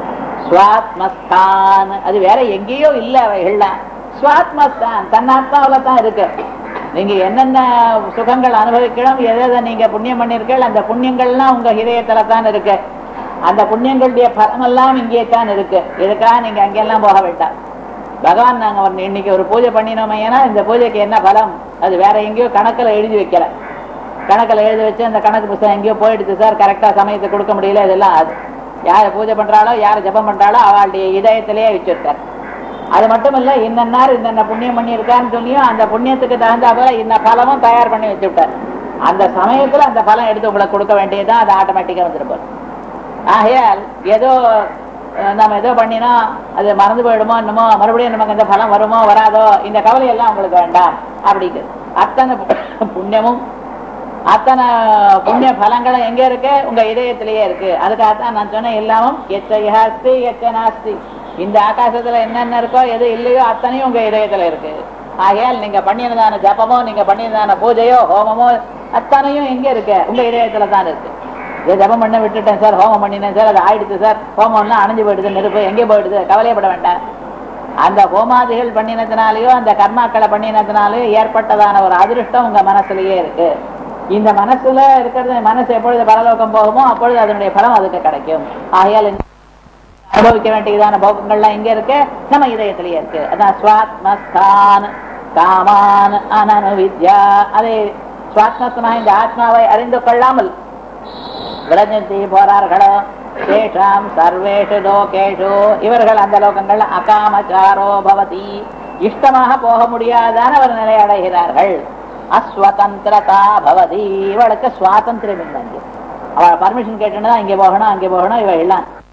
சுவாத்மஸ்தான் அது வேற எங்கேயோ இல்ல அவைகள்லாம் சுவாத்மஸ்தான் தன்னாத்மாவில தான் இருக்கு நீங்க என்னென்ன சுகங்கள் அனுபவிக்கணும் எதை எதை நீங்க புண்ணியம் பண்ணிருக்கீர்கள் அந்த புண்ணியங்கள்லாம் உங்க ஹிதயத்துல தான் இருக்கு அந்த புண்ணியங்களுடைய பலம் எல்லாம் இங்கே தான் இருக்கு இதுக்காக நீங்க அங்கெல்லாம் போக வேண்டாம் பகவான் நாங்க ஒரு இன்னைக்கு ஒரு பூஜை பண்ணினோம் ஏன்னா இந்த பூஜைக்கு என்ன பலம் அது வேற எங்கேயோ கணக்குல எழுதி வைக்கல கணக்குல எழுதி வச்சு அந்த கணக்கு புத்தகம் எங்கேயோ போயிடுச்சு சார் கரெக்டா சமயத்தை கொடுக்க முடியல இதெல்லாம் அது யார் பூஜை பண்றாளோ யார் ஜெபம் பண்றாளோ அவளுடைய இதயத்திலேயே வச்சிருக்கார் அது மட்டும் இல்ல இன்னன்னார் இன்னென்ன புண்ணியம் பண்ணியிருக்கான்னு சொல்லியும் அந்த புண்ணியத்துக்கு தகுந்தா போல இந்த பலமும் தயார் பண்ணி வச்சுவிட்டார் அந்த சமயத்துல அந்த பலம் எடுத்து உங்களுக்கு கொடுக்க வேண்டியதுதான் அது ஆட்டோமேட்டிக்கா வந்துருப்போம் ஆகையால் ஏதோ அஹ், நம்ம ஏதோ பண்ணினா அது மறந்து போயிடுமோ என்னமோ மறுபடியும் நமக்கு இந்த பலம் வருமோ வராதோ இந்த கவலை எல்லாம் உங்களுக்கு வேண்டாம் அப்படிங்கிறது அத்தனை பு- புண்ணியமும் அத்தனை புண்ணிய பலங்களும் எங்க இருக்கு உங்க இதயத்திலேயே இருக்கு அதுக்காகத்தான் நான் சொன்னேன் எல்லாமும் எச்ச இஹாஸ்தி எச்ச நாஸ்தி இந்த ஆகாசத்துல என்னென்ன இருக்கோ எது இல்லையோ அத்தனையும் உங்க இதயத்துல இருக்கு ஆகையால் நீங்க பண்ணினதான ஜபமோ நீங்க பண்ணினதான பூஜையோ ஹோமமோ அத்தனையும் எங்க இருக்கு உங்க இதயத்துல தான் இருக்கு இதை ஜபம் பண்ண விட்டுட்டேன் சார் ஹோமம் பண்ணினேன் சார் அது ஆயிடுச்சு சார் ஹோமம்லாம் அணைஞ்சு போயிடுது நெருப்பு எங்கே போயிடுது கவலையப்பட வேண்டாம் அந்த ஹோமாதிகள் பண்ணினதுனாலயோ அந்த கர்மாக்களை பண்ணினதுனாலயோ ஏற்பட்டதான ஒரு அதிருஷ்டம் உங்க மனசுலயே இருக்கு இந்த மனசுல இருக்கிறது மனசு எப்பொழுது பரலோகம் போகுமோ அப்பொழுது அதனுடைய பலம் அதுக்கு கிடைக்கும் ஆகையால் இந்த அனுபவிக்க வேண்டியதான போகங்கள்லாம் எங்க இருக்கு நம்ம இதயத்திலேயே இருக்கு அதான் ஸ்வாத்மஸ்தான் காமான் அனனு வித்யா அதை சுவாத்மஸ்தமாக இந்த ஆத்மாவை அறிந்து கொள்ளாமல் விரஜந்தி போறார்களோ தேஷாம் சர்வேஷு லோகேஷு இவர்கள் அந்த லோகங்கள் அகாமச்சாரோ பவதி இஷ்டமாக போக முடியாதான ஒரு நிலை அடைகிறார்கள் அஸ்வதந்திரதா பவதி இவளுக்கு சுவாதந்திரம் இல்லை அவள் பர்மிஷன் கேட்டுன்னு இங்கே போகணும் அங்கே போகணும் இவ எல்லாம்